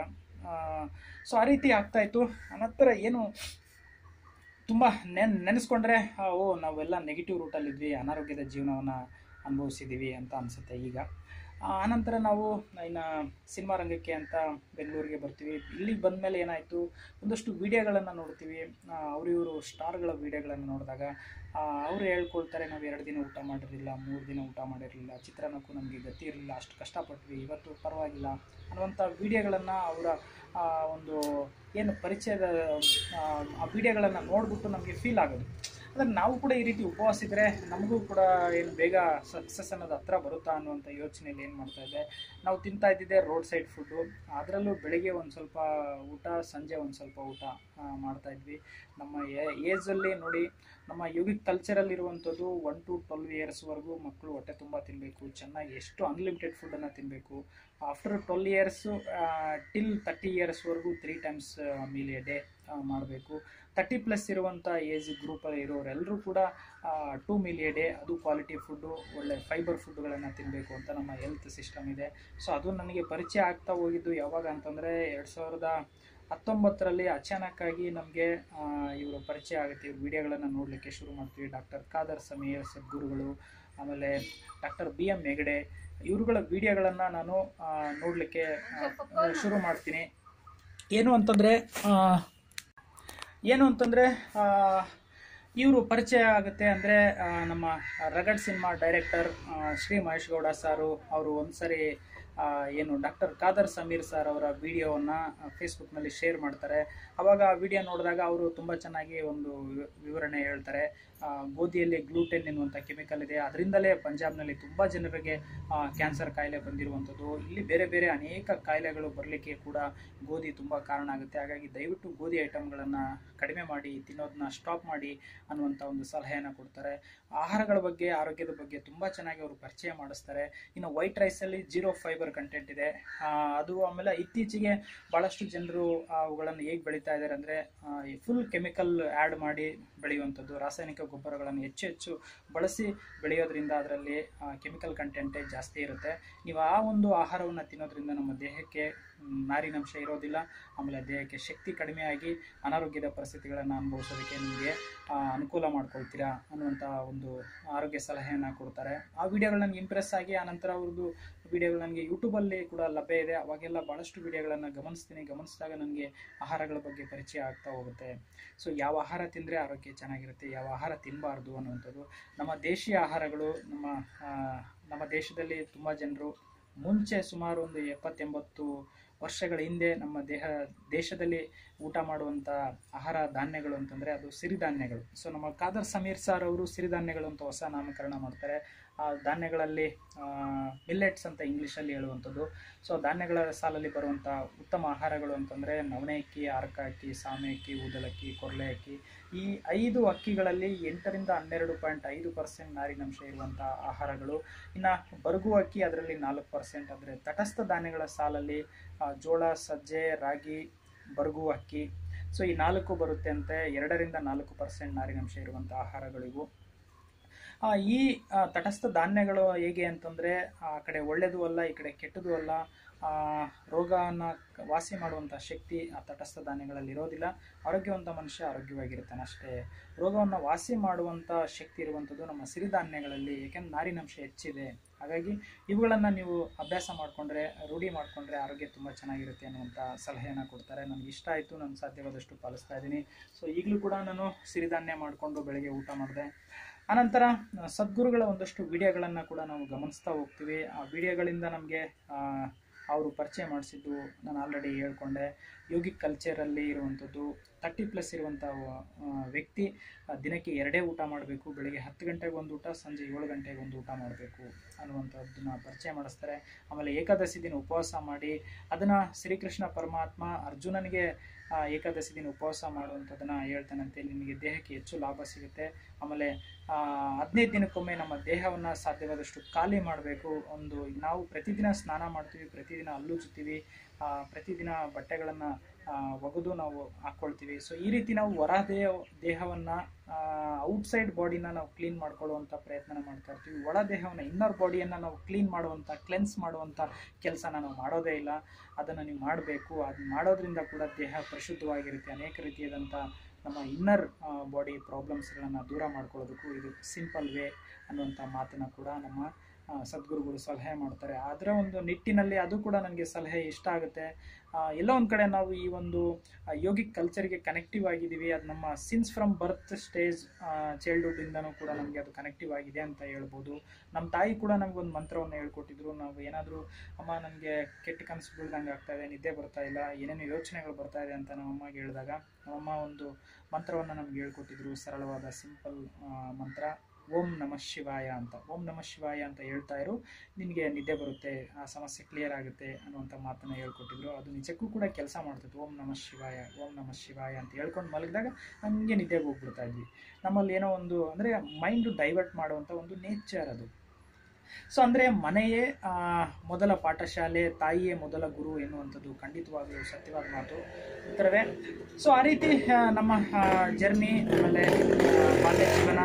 ಸೊ ಆ ರೀತಿ ಆಗ್ತಾಯಿತ್ತು ಅನಂತರ ಏನು ತುಂಬ ನೆನ್ ನೆನೆಸ್ಕೊಂಡ್ರೆ ಆ, ಓ ನಾವೆಲ್ಲ ನೆಗೆಟಿವ್ ರೂಟಲ್ಲಿದ್ವಿ ಅನಾರೋಗ್ಯದ ಜೀವನವನ್ನು ಅನುಭವಿಸಿದ್ದೀವಿ ಅಂತ ಅನಿಸುತ್ತೆ ಈಗ ಆ, ಆನಂತರ ನಾವು ಇನ್ನು ಸಿನಿಮಾ ರಂಗಕ್ಕೆ ಅಂತ ಬೆಂಗಳೂರಿಗೆ ಬರ್ತೀವಿ ಇಲ್ಲಿಗೆ ಬಂದಮೇಲೆ ಏನಾಯಿತು ಒಂದಷ್ಟು ವಿಡಿಯೋಗಳನ್ನು ನೋಡ್ತೀವಿ ಅವರು ಇವರು ಸ್ಟಾರ್ಗಳ ವಿಡಿಯೋಗಳನ್ನು ನೋಡಿದಾಗ ಅವರು ಹೇಳ್ಕೊಳ್ತಾರೆ ನಾವು ಎರಡು ದಿನ ಊಟ ಮಾಡಿರಲಿಲ್ಲ ಮೂರು ದಿನ ಊಟ ಮಾಡಿರಲಿಲ್ಲ ಚಿತ್ರಾನ್ನಕ್ಕೂ ನಮಗೆ ಗತಿ ಇರಲಿಲ್ಲ ಅಷ್ಟು ಕಷ್ಟಪಟ್ವಿ ಇವತ್ತು ಪರವಾಗಿಲ್ಲ ಅನ್ನುವಂಥ ವಿಡಿಯೋಗಳನ್ನು ಅವರ ಆ, ಒಂದು ಏನು ಪರಿಚಯದ ಆ, ಆ ವಿಡಿಯೋಗಳನ್ನು ನೋಡಿಬಿಟ್ಟು ನಮಗೆ ಫೀಲ್ ಆಗೋದು ಅಂದರೆ ನಾವು ಕೂಡ ಈ ರೀತಿ ಉಪವಾಸ ಇದ್ದರೆ ನಮಗೂ ಕೂಡ ಏನು ಬೇಗ ಸಕ್ಸಸ್ ಅನ್ನೋದು ಹತ್ರ ಬರುತ್ತಾ ಅನ್ನುವಂಥ ಯೋಚನೆಯಲ್ಲಿ ಏನು ಮಾಡ್ತಾ ಇದ್ದೆ ನಾವು ತಿಂತಾ ಇದ್ದಿದ್ದೆ ರೋಡ್ ಸೈಡ್ ಫುಡ್ಡು ಅದರಲ್ಲೂ ಬೆಳಿಗ್ಗೆ ಒಂದು ಸ್ವಲ್ಪ ಊಟ ಸಂಜೆ ಒಂದು ಸ್ವಲ್ಪ ಊಟ ಆ, ಮಾಡ್ತಾ ಇದ್ವಿ ನಮ್ಮ ಏಜಲ್ಲಿ ನೋಡಿ ನಮ್ಮ ಯೋಗಿಕ್ ಕಲ್ಚರಲ್ಲಿ ಇರುವಂಥದ್ದು ಒನ್ ಟು ಟ್ವೆಲ್ವ್ ಇಯರ್ಸ್ವರೆಗೂ ಮಕ್ಕಳು ಹೊಟ್ಟೆ ತುಂಬ ತಿನ್ನಬೇಕು ಚೆನ್ನಾಗಿ ಎಷ್ಟು ಅನ್ಲಿಮಿಟೆಡ್ ಫುಡ್ಡನ್ನು ತಿನ್ನಬೇಕು after twelve years till thirty ಇಯರ್ಸ್ವರೆಗೂ three times meal a day ಮಾಡಬೇಕು ತರ್ಟಿ ಪ್ಲಸ್ ಇರುವಂಥ ಏಜ್ ಗ್ರೂಪಲ್ಲಿ ಇರೋರೆಲ್ಲರೂ ಕೂಡ ಟೂ ಮೀಲ್ ಎ ಡೇ ಅದು ಕ್ವಾಲಿಟಿ ಫುಡ್ಡು ಒಳ್ಳೆ ಫೈಬರ್ ಫುಡ್ಗಳನ್ನು ತಿನ್ನಬೇಕು ಅಂತ ನಮ್ಮ ಹೆಲ್ತ್ ಸಿಸ್ಟಮ್ ಇದೆ ಸೊ ಅದು ನನಗೆ ಪರಿಚಯ ಆಗ್ತಾ ಹೋಗಿದ್ದು ಯಾವಾಗ ಅಂತಂದರೆ ಎರಡು ಸಾವಿರದ ಹತ್ತೊಂಬತ್ತರಲ್ಲಿ ಅಚಾನಕ್ಕಾಗಿ ನಮಗೆ ಇವರು ಪರಿಚಯ ಆಗುತ್ತೆ ಇವ್ರ ವಿಡಿಯೋಗಳನ್ನು ನೋಡಲಿಕ್ಕೆ ಶುರು ಮಾಡ್ತೀವಿ ಡಾಕ್ಟರ್ ಖಾದರ್ ಸಮೀರ್ ಸದ್ಗುರುಗಳು ಆಮೇಲೆ ಡಾಕ್ಟರ್ ಬಿ ಎಂ ಹೆಗಡೆ ಇವ್ರುಗಳ ವಿಡಿಯೋಗಳನ್ನು ನಾನು ನೋಡಲಿಕ್ಕೆ ಶುರು ಮಾಡ್ತೀನಿ ಏನು ಅಂತಂದರೆ ಏನು ಅಂತಂದರೆ ಇವರು ಪರಿಚಯ ಆಗುತ್ತೆ ಅಂದರೆ ನಮ್ಮ Rugged cinema director Shri Mahesh Gowda sir ಅವರು ಒಂದ್ಸರಿ ಆ, ಏನು ಡಾಕ್ಟರ್ ಖಾದರ್ ಸಮೀರ್ ಸರ್ ಅವರ ವಿಡಿಯೋವನ್ನು ಫೇಸ್ಬುಕ್ನಲ್ಲಿ ಶೇರ್ ಮಾಡ್ತಾರೆ ಅವಾಗ ಆ ವಿಡಿಯೋ ನೋಡಿದಾಗ ಅವರು ತುಂಬ ಚೆನ್ನಾಗಿ ಒಂದು ವಿವ- ವಿವರಣೆ ಹೇಳ್ತಾರೆ ಆ, ಗೋಧಿಯಲ್ಲಿ ಗ್ಲೂಟೆನ್ ಎನ್ನುವಂಥ ಕೆಮಿಕಲ್ ಇದೆ ಅದರಿಂದಲೇ ಪಂಜಾಬ್ನಲ್ಲಿ ತುಂಬ ಜನರಿಗೆ ಕ್ಯಾನ್ಸರ್ ಕಾಯಿಲೆ ಬಂದಿರುವಂಥದ್ದು ಇಲ್ಲಿ ಬೇರೆ ಬೇರೆ ಅನೇಕ ಕಾಯಿಲೆಗಳು ಬರಲಿಕ್ಕೆ ಕೂಡ ಗೋಧಿ ತುಂಬ ಕಾರಣ ಆಗುತ್ತೆ ಹಾಗಾಗಿ ದಯವಿಟ್ಟು ಗೋಧಿ ಐಟಮ್ಗಳನ್ನು ಕಡಿಮೆ ಮಾಡಿ ತಿನ್ನೋದನ್ನ ಸ್ಟಾಪ್ ಮಾಡಿ ಅನ್ನುವಂಥ ಒಂದು ಸಲಹೆಯನ್ನು ಕೊಡ್ತಾರೆ ಆಹಾರಗಳ ಬಗ್ಗೆ ಆರೋಗ್ಯದ ಬಗ್ಗೆ ತುಂಬ ಚೆನ್ನಾಗಿ ಅವರು ಪರಿಚಯ ಮಾಡಿಸ್ತಾರೆ ಇನ್ನು ವೈಟ್ ರೈಸಲ್ಲಿ ಜೀರೋ ಫೈಬರ್ ಕಂಟೆಂಟ್ ಇದೆ ಆ, ಅದು ಆಮೇಲೆ ಇತ್ತೀಚೆಗೆ ಭಾಳಷ್ಟು ಜನರು ಅವುಗಳನ್ನು ಹೇಗೆ ಬೆಳೀತಾ ಇದ್ದಾರೆ ಅಂದರೆ ಫುಲ್ ಕೆಮಿಕಲ್ ಆ್ಯಡ್ ಮಾಡಿ ಬೆಳೆಯುವಂಥದ್ದು ರಾಸಾಯನಿಕ ಗೊಬ್ಬರಗಳನ್ನು ಹೆಚ್ಚು ಹೆಚ್ಚು ಬಳಸಿ ಬೆಳೆಯೋದ್ರಿಂದ ಅದರಲ್ಲಿ ಕೆಮಿಕಲ್ ಕಂಟೆಂಟೇ ಜಾಸ್ತಿ ಇರುತ್ತೆ ನೀವು ಆ ಒಂದು ಆಹಾರವನ್ನು ತಿನ್ನೋದ್ರಿಂದ ನಮ್ಮ ದೇಹಕ್ಕೆ ಮ್, ನಾರಿನಂಶ ಇರೋದಿಲ್ಲ ಆಮೇಲೆ ದೇಹಕ್ಕೆ ಶಕ್ತಿ ಕಡಿಮೆಯಾಗಿ ಅನಾರೋಗ್ಯದ ಪರಿಸ್ಥಿತಿಗಳನ್ನು ಅನುಭವಿಸೋದಕ್ಕೆ ನಿಮಗೆ ಆ, ಅನುಕೂಲ ಮಾಡ್ಕೊಳ್ತೀರಾ ಅನ್ನುವಂಥ ಒಂದು ಆರೋಗ್ಯ ಸಲಹೆಯನ್ನು ಕೊಡ್ತಾರೆ ಆ ವಿಡಿಯೋಗಳು ನನಗೆ ಇಂಪ್ರೆಸ್ ಆಗಿ ಆನಂತರ ಅವ್ರದ್ದು ವಿಡಿಯೋಗಳು ನನಗೆ ಯೂಟ್ಯೂಬಲ್ಲಿ ಕೂಡ ಲಭ್ಯ ಇದೆ ಅವಾಗೆಲ್ಲ ಭಾಳಷ್ಟು ವಿಡಿಯೋಗಳನ್ನು ಗಮನಿಸ್ತೀನಿ ಗಮನಿಸಿದಾಗ ನನಗೆ ಆಹಾರಗಳ ಬಗ್ಗೆ ಪರಿಚಯ ಆಗ್ತಾ ಹೋಗುತ್ತೆ ಸೊ ಯಾವ ಆಹಾರ ತಿಂದರೆ ಆರೋಗ್ಯ ಚೆನ್ನಾಗಿರುತ್ತೆ ಯಾವ ಆಹಾರ ತಿನ್ನಬಾರ್ದು ಅನ್ನುವಂಥದ್ದು ನಮ್ಮ ದೇಶೀಯ ಆಹಾರಗಳು ನಮ್ಮ ಆ, ನಮ್ಮ ದೇಶದಲ್ಲಿ ತುಂಬ ಜನರು ಮುಂಚೆ ಸುಮಾರು ಒಂದು ಎಪ್ಪತ್ತೆಂಬತ್ತು ವರ್ಷಗಳ ಹಿಂದೆ ನಮ್ಮ ದೇಹ ದೇಶದಲ್ಲಿ ಊಟ ಮಾಡುವಂಥ ಆಹಾರ ಧಾನ್ಯಗಳು ಅಂತಂದರೆ ಅದು ಸಿರಿಧಾನ್ಯಗಳು ಸೊ ನಮ್ಮ ಖಾದರ್ ಸಮೀರ್ ಸರ್ ಅವರು ಸಿರಿಧಾನ್ಯಗಳು ಅಂತ ಹೊಸ ನಾಮಕರಣ ಮಾಡ್ತಾರೆ ಆ ಧಾನ್ಯಗಳಲ್ಲಿ ಮಿಲ್ಲೆಟ್ಸ್ ಅಂತ ಇಂಗ್ಲೀಷಲ್ಲಿ ಹೇಳುವಂಥದ್ದು ಸೊ ಧಾನ್ಯಗಳ ಸಾಲಲ್ಲಿ ಬರುವಂಥ ಉತ್ತಮ ಆಹಾರಗಳು ಅಂತಂದರೆ ನವಣೆ ಅಕ್ಕಿ ಆರ್ಕ ಅಕ್ಕಿ ಸಾಮೆ ಅಕ್ಕಿ ಊದಲಕ್ಕಿ ಕೊರಲೆ ಅಕ್ಕಿ ಈ ಐದು ಅಕ್ಕಿಗಳಲ್ಲಿ ಎಂಟರಿಂದ ಹನ್ನೆರಡು ಪಾಯಿಂಟ್ ಐದು ಪರ್ಸೆಂಟ್ ನಾರಿನಂಶ ಇರುವಂಥ ಆಹಾರಗಳು ಇನ್ನು ಬರಗು ಅಕ್ಕಿ ಅದರಲ್ಲಿ ನಾಲ್ಕು ಪರ್ಸೆಂಟ್ ಅಂದರೆ ತಟಸ್ಥ ಧಾನ್ಯಗಳ ಸಾಲಲ್ಲಿ ಆ, ಜೋಳ ಸಜ್ಜೆ ರಾಗಿ ಬರಗು ಅಕ್ಕಿ ಸೊ ಈ ನಾಲ್ಕು ಬರುತ್ತೆ ಅಂತೆ ಎರಡರಿಂದ ನಾಲ್ಕು ಪರ್ಸೆಂಟ್ ನಾರಿನಂಶ ಇರುವಂಥ ಆಹಾರಗಳಿವು ಆ, ಈ ಆ, ತಟಸ್ಥ ಧಾನ್ಯಗಳು ಹೇಗೆ ಅಂತಂದರೆ ಆ ಕಡೆ ಒಳ್ಳೆಯದು ಅಲ್ಲ ಈ ಕಡೆ ಕೆಟ್ಟದು ಅಲ್ಲ ಆ, ರೋಗನ ಕ- ವಾಸಿ ಮಾಡುವಂಥ ಶಕ್ತಿ ಆ ತಟಸ್ಥ ಧಾನ್ಯಗಳಲ್ಲಿ ಇರೋದಿಲ್ಲ ಆರೋಗ್ಯವಂತ ಮನುಷ್ಯ ಆರೋಗ್ಯವಾಗಿರ್ತಾನೆ ಅಷ್ಟೇ ರೋಗವನ್ನು ವಾಸಿ ಮಾಡುವಂಥ ಶಕ್ತಿ ಇರುವಂಥದ್ದು ನಮ್ಮ ಸಿರಿಧಾನ್ಯಗಳಲ್ಲಿ ಏಕೆಂದ್ರೆ ನಾರಿನಂಶ ಹೆಚ್ಚಿದೆ ಹಾಗಾಗಿ ಇವುಗಳನ್ನು ನೀವು ಅಭ್ಯಾಸ ಮಾಡಿಕೊಂಡ್ರೆ ರೂಢಿ ಮಾಡಿಕೊಂಡ್ರೆ ಆರೋಗ್ಯ ತುಂಬ ಚೆನ್ನಾಗಿರುತ್ತೆ ಅನ್ನುವಂಥ ಸಲಹೆಯನ್ನು ಕೊಡ್ತಾರೆ ನನಗೆ ಇಷ್ಟ ಆಯಿತು ನಾನು ಸಾಧ್ಯವಾದಷ್ಟು ಪಾಲಿಸ್ತಾ ಇದ್ದೀನಿ ಸೊ ಈಗಲೂ ಕೂಡ ನಾನು ಸಿರಿಧಾನ್ಯ ಮಾಡಿಕೊಂಡು ಬೆಳಗ್ಗೆ ಊಟ ಮಾಡಿದೆ ಅನಂತರ ಆ, ಸದ್ಗುರುಗಳ ಒಂದಷ್ಟು ವಿಡಿಯೋಗಳನ್ನು ಕೂಡ ನಾವು ಗಮನಿಸ್ತಾ ಹೋಗ್ತೀವಿ ಆ ವಿಡಿಯೋಗಳಿಂದ ನಮಗೆ ಅವರು ಪರಿಚಯ ಮಾಡಿಸಿದ್ದು ನಾನು ಆಲ್ರೆಡಿ ಹೇಳ್ಕೊಂಡೆ ಯೋಗಿಕ್ ಕಲ್ಚರಲ್ಲಿ ಇರುವಂಥದ್ದು ತರ್ಟಿ ಪ್ಲಸ್ ಇರುವಂಥ ಆ, ವ್ಯಕ್ತಿ ಆ, ದಿನಕ್ಕೆ ಎರಡೇ ಊಟ ಮಾಡಬೇಕು ಬೆಳಿಗ್ಗೆ ಹತ್ತು ಗಂಟೆಗೆ ಒಂದು ಊಟ ಸಂಜೆ ಏಳು ಗಂಟೆಗೆ ಒಂದು ಊಟ ಮಾಡಬೇಕು ಅನ್ನುವಂಥದ್ದನ್ನ ಪರಿಚಯ ಮಾಡಿಸ್ತಾರೆ ಆಮೇಲೆ ಏಕಾದಶಿ ದಿನ ಉಪವಾಸ ಮಾಡಿ ಅದನ್ನು ಶ್ರೀಕೃಷ್ಣ ಪರಮಾತ್ಮ ಅರ್ಜುನನಿಗೆ ಆ, ಏಕಾದಶಿ ದಿನ ಉಪವಾಸ ಮಾಡುವಂಥದ್ದನ್ನು ಹೇಳ್ತಾನಂತೆ ನಿಮಗೆ ದೇಹಕ್ಕೆ ಹೆಚ್ಚು ಲಾಭ ಸಿಗುತ್ತೆ ಆಮೇಲೆ ಆ, ಹದಿನೈದು ದಿನಕ್ಕೊಮ್ಮೆ ನಮ್ಮ ದೇಹವನ್ನು ಸಾಧ್ಯವಾದಷ್ಟು ಖಾಲಿ ಮಾಡಬೇಕು ಒಂದು ನಾವು ಪ್ರತಿದಿನ ಸ್ನಾನ ಮಾಡ್ತೀವಿ ಪ್ರತಿದಿನ ಹಲ್ಲುಜ್ತೀವಿ ಆ, ಪ್ರತಿದಿನ ಬಟ್ಟೆಗಳನ್ನು ಒಗೆದು ನಾವು ಹಾಕ್ಕೊಳ್ತೀವಿ ಸೊ ಈ ರೀತಿ ನಾವು ಹೊರ ದೇಹ ದೇಹವನ್ನು ಔಟ್ಸೈಡ್ ಬಾಡಿನ ನಾವು ಕ್ಲೀನ್ ಮಾಡ್ಕೊಳ್ಳುವಂಥ ಪ್ರಯತ್ನ ಮಾಡ್ತಾ ಇರ್ತೀವಿ ಒಳ ದೇಹವನ್ನು ಇನ್ನರ್ ಬಾಡಿಯನ್ನು ನಾವು ಕ್ಲೀನ್ ಮಾಡುವಂಥ ಕ್ಲೆನ್ಸ್ ಮಾಡುವಂಥ ಕೆಲಸನ ನಾವು ಮಾಡೋದೇ ಇಲ್ಲ ಅದನ್ನು ನೀವು ಮಾಡಬೇಕು ಅದು ಮಾಡೋದ್ರಿಂದ ಕೂಡ ದೇಹ ಪರಿಶುದ್ಧವಾಗಿರುತ್ತೆ ಅನೇಕ ರೀತಿಯಾದಂಥ ನಮ್ಮ ಇನ್ನರ್ ಬಾಡಿ ಪ್ರಾಬ್ಲಮ್ಸ್ಗಳನ್ನು ದೂರ ಮಾಡ್ಕೊಳ್ಳೋದಕ್ಕೂ ಇದು ಸಿಂಪಲ್ ವೇ ಅನ್ನುವಂಥ ಮಾತನ್ನು ಕೂಡ ನಮ್ಮ ಆ, ಸದ್ಗುರುಗಳು ಸಲಹೆ ಮಾಡ್ತಾರೆ ಅದರ ಒಂದು ನಿಟ್ಟಿನಲ್ಲಿ ಅದು ಕೂಡ ನನಗೆ ಸಲಹೆ ಇಷ್ಟ ಆಗುತ್ತೆ ಆ, ಎಲ್ಲೋ ಒಂದು ಕಡೆ ನಾವು ಈ ಒಂದು ಯೋಗಿಕ್ ಕಲ್ಚರ್ಗೆ ಕನೆಕ್ಟಿವ್ ಆಗಿದ್ದೀವಿ ಅದು ನಮ್ಮ ಸಿನ್ಸ್ ಫ್ರಮ್ ಬರ್ತ್ ಸ್ಟೇಜ್ ಚೈಲ್ಡ್ಹುಡ್ಡಿಂದನೂ ಕೂಡ ನಮಗೆ ಅದು ಕನೆಕ್ಟಿವ್ ಆಗಿದೆ ಅಂತ ಹೇಳ್ಬೋದು ನಮ್ಮ ತಾಯಿ ಕೂಡ ನಮಗೊಂದು ಮಂತ್ರವನ್ನು ಹೇಳ್ಕೊಟ್ಟಿದ್ರು ನಾವು ಏನಾದರೂ ಅಮ್ಮ ನನಗೆ ಕೆಟ್ಟ ಕನಸು ಬೀಳ್ದಂಗೆ ಆಗ್ತಾ ಇದೆ ನಿದ್ದೆ ಬರ್ತಾ ಇಲ್ಲ ಏನೇನು ಯೋಚನೆಗಳು ಬರ್ತಾ ಇದೆ ಅಂತ ನಮ್ಮ ಅಮ್ಮಗೆ ಹೇಳಿದಾಗ ನಮ್ಮಮ್ಮ ಒಂದು ಮಂತ್ರವನ್ನು ನಮ್ಗೆ ಹೇಳ್ಕೊಟ್ಟಿದ್ರು ಸರಳವಾದ ಸಿಂಪಲ್ ಮಂತ್ರ ಓಂ ನಮಃ ಶಿವಾಯ ಅಂತ ಓಂ ನಮಃ ಶಿವಾಯ ಅಂತ ಹೇಳ್ತಾ ಇರು ನಿನಗೆ ನಿದ್ದೆ ಬರುತ್ತೆ ಆ ಸಮಸ್ಯೆ ಕ್ಲಿಯರ್ ಆಗುತ್ತೆ ಅನ್ನುವಂಥ ಮಾತನ್ನು ಹೇಳ್ಕೊಟ್ಟಿದ್ರು ಅದು ನಿಜಕ್ಕೂ ಕೂಡ ಕೆಲಸ ಮಾಡ್ತಿತ್ತು ಓಂ ನಮಃ ಶಿವಾಯ ಓಂ ನಮಃ ಶಿವಾಯ ಅಂತ ಹೇಳ್ಕೊಂಡು ಮಲಗಿದಾಗ ಹಂಗೆ ನಿದ್ದೆಗೆ ಹೋಗ್ಬಿಡ್ತಾ ಇದ್ವಿ ನಮ್ಮಲ್ಲಿ ಏನೋ ಒಂದು ಅಂದರೆ ಮೈಂಡು ಡೈವರ್ಟ್ ಮಾಡುವಂಥ ಒಂದು ನೇಚರ್ ಅದು ಸೊ ಅಂದರೆ ಮನೆಯೇ ಆ, ಮೊದಲ ಪಾಠಶಾಲೆ ತಾಯಿಯೇ ಮೊದಲ ಗುರು ಎನ್ನುವಂಥದ್ದು ಖಂಡಿತವಾಗಲೂ ಸತ್ಯವಾದ ಮಾತು ಉತ್ತರವೇ ಸೊ ಆ ರೀತಿ ಆ, ನಮ್ಮ ಜರ್ನಿ ಆಮೇಲೆ ಆ, ಬಾಲ್ಯ ಜೀವನ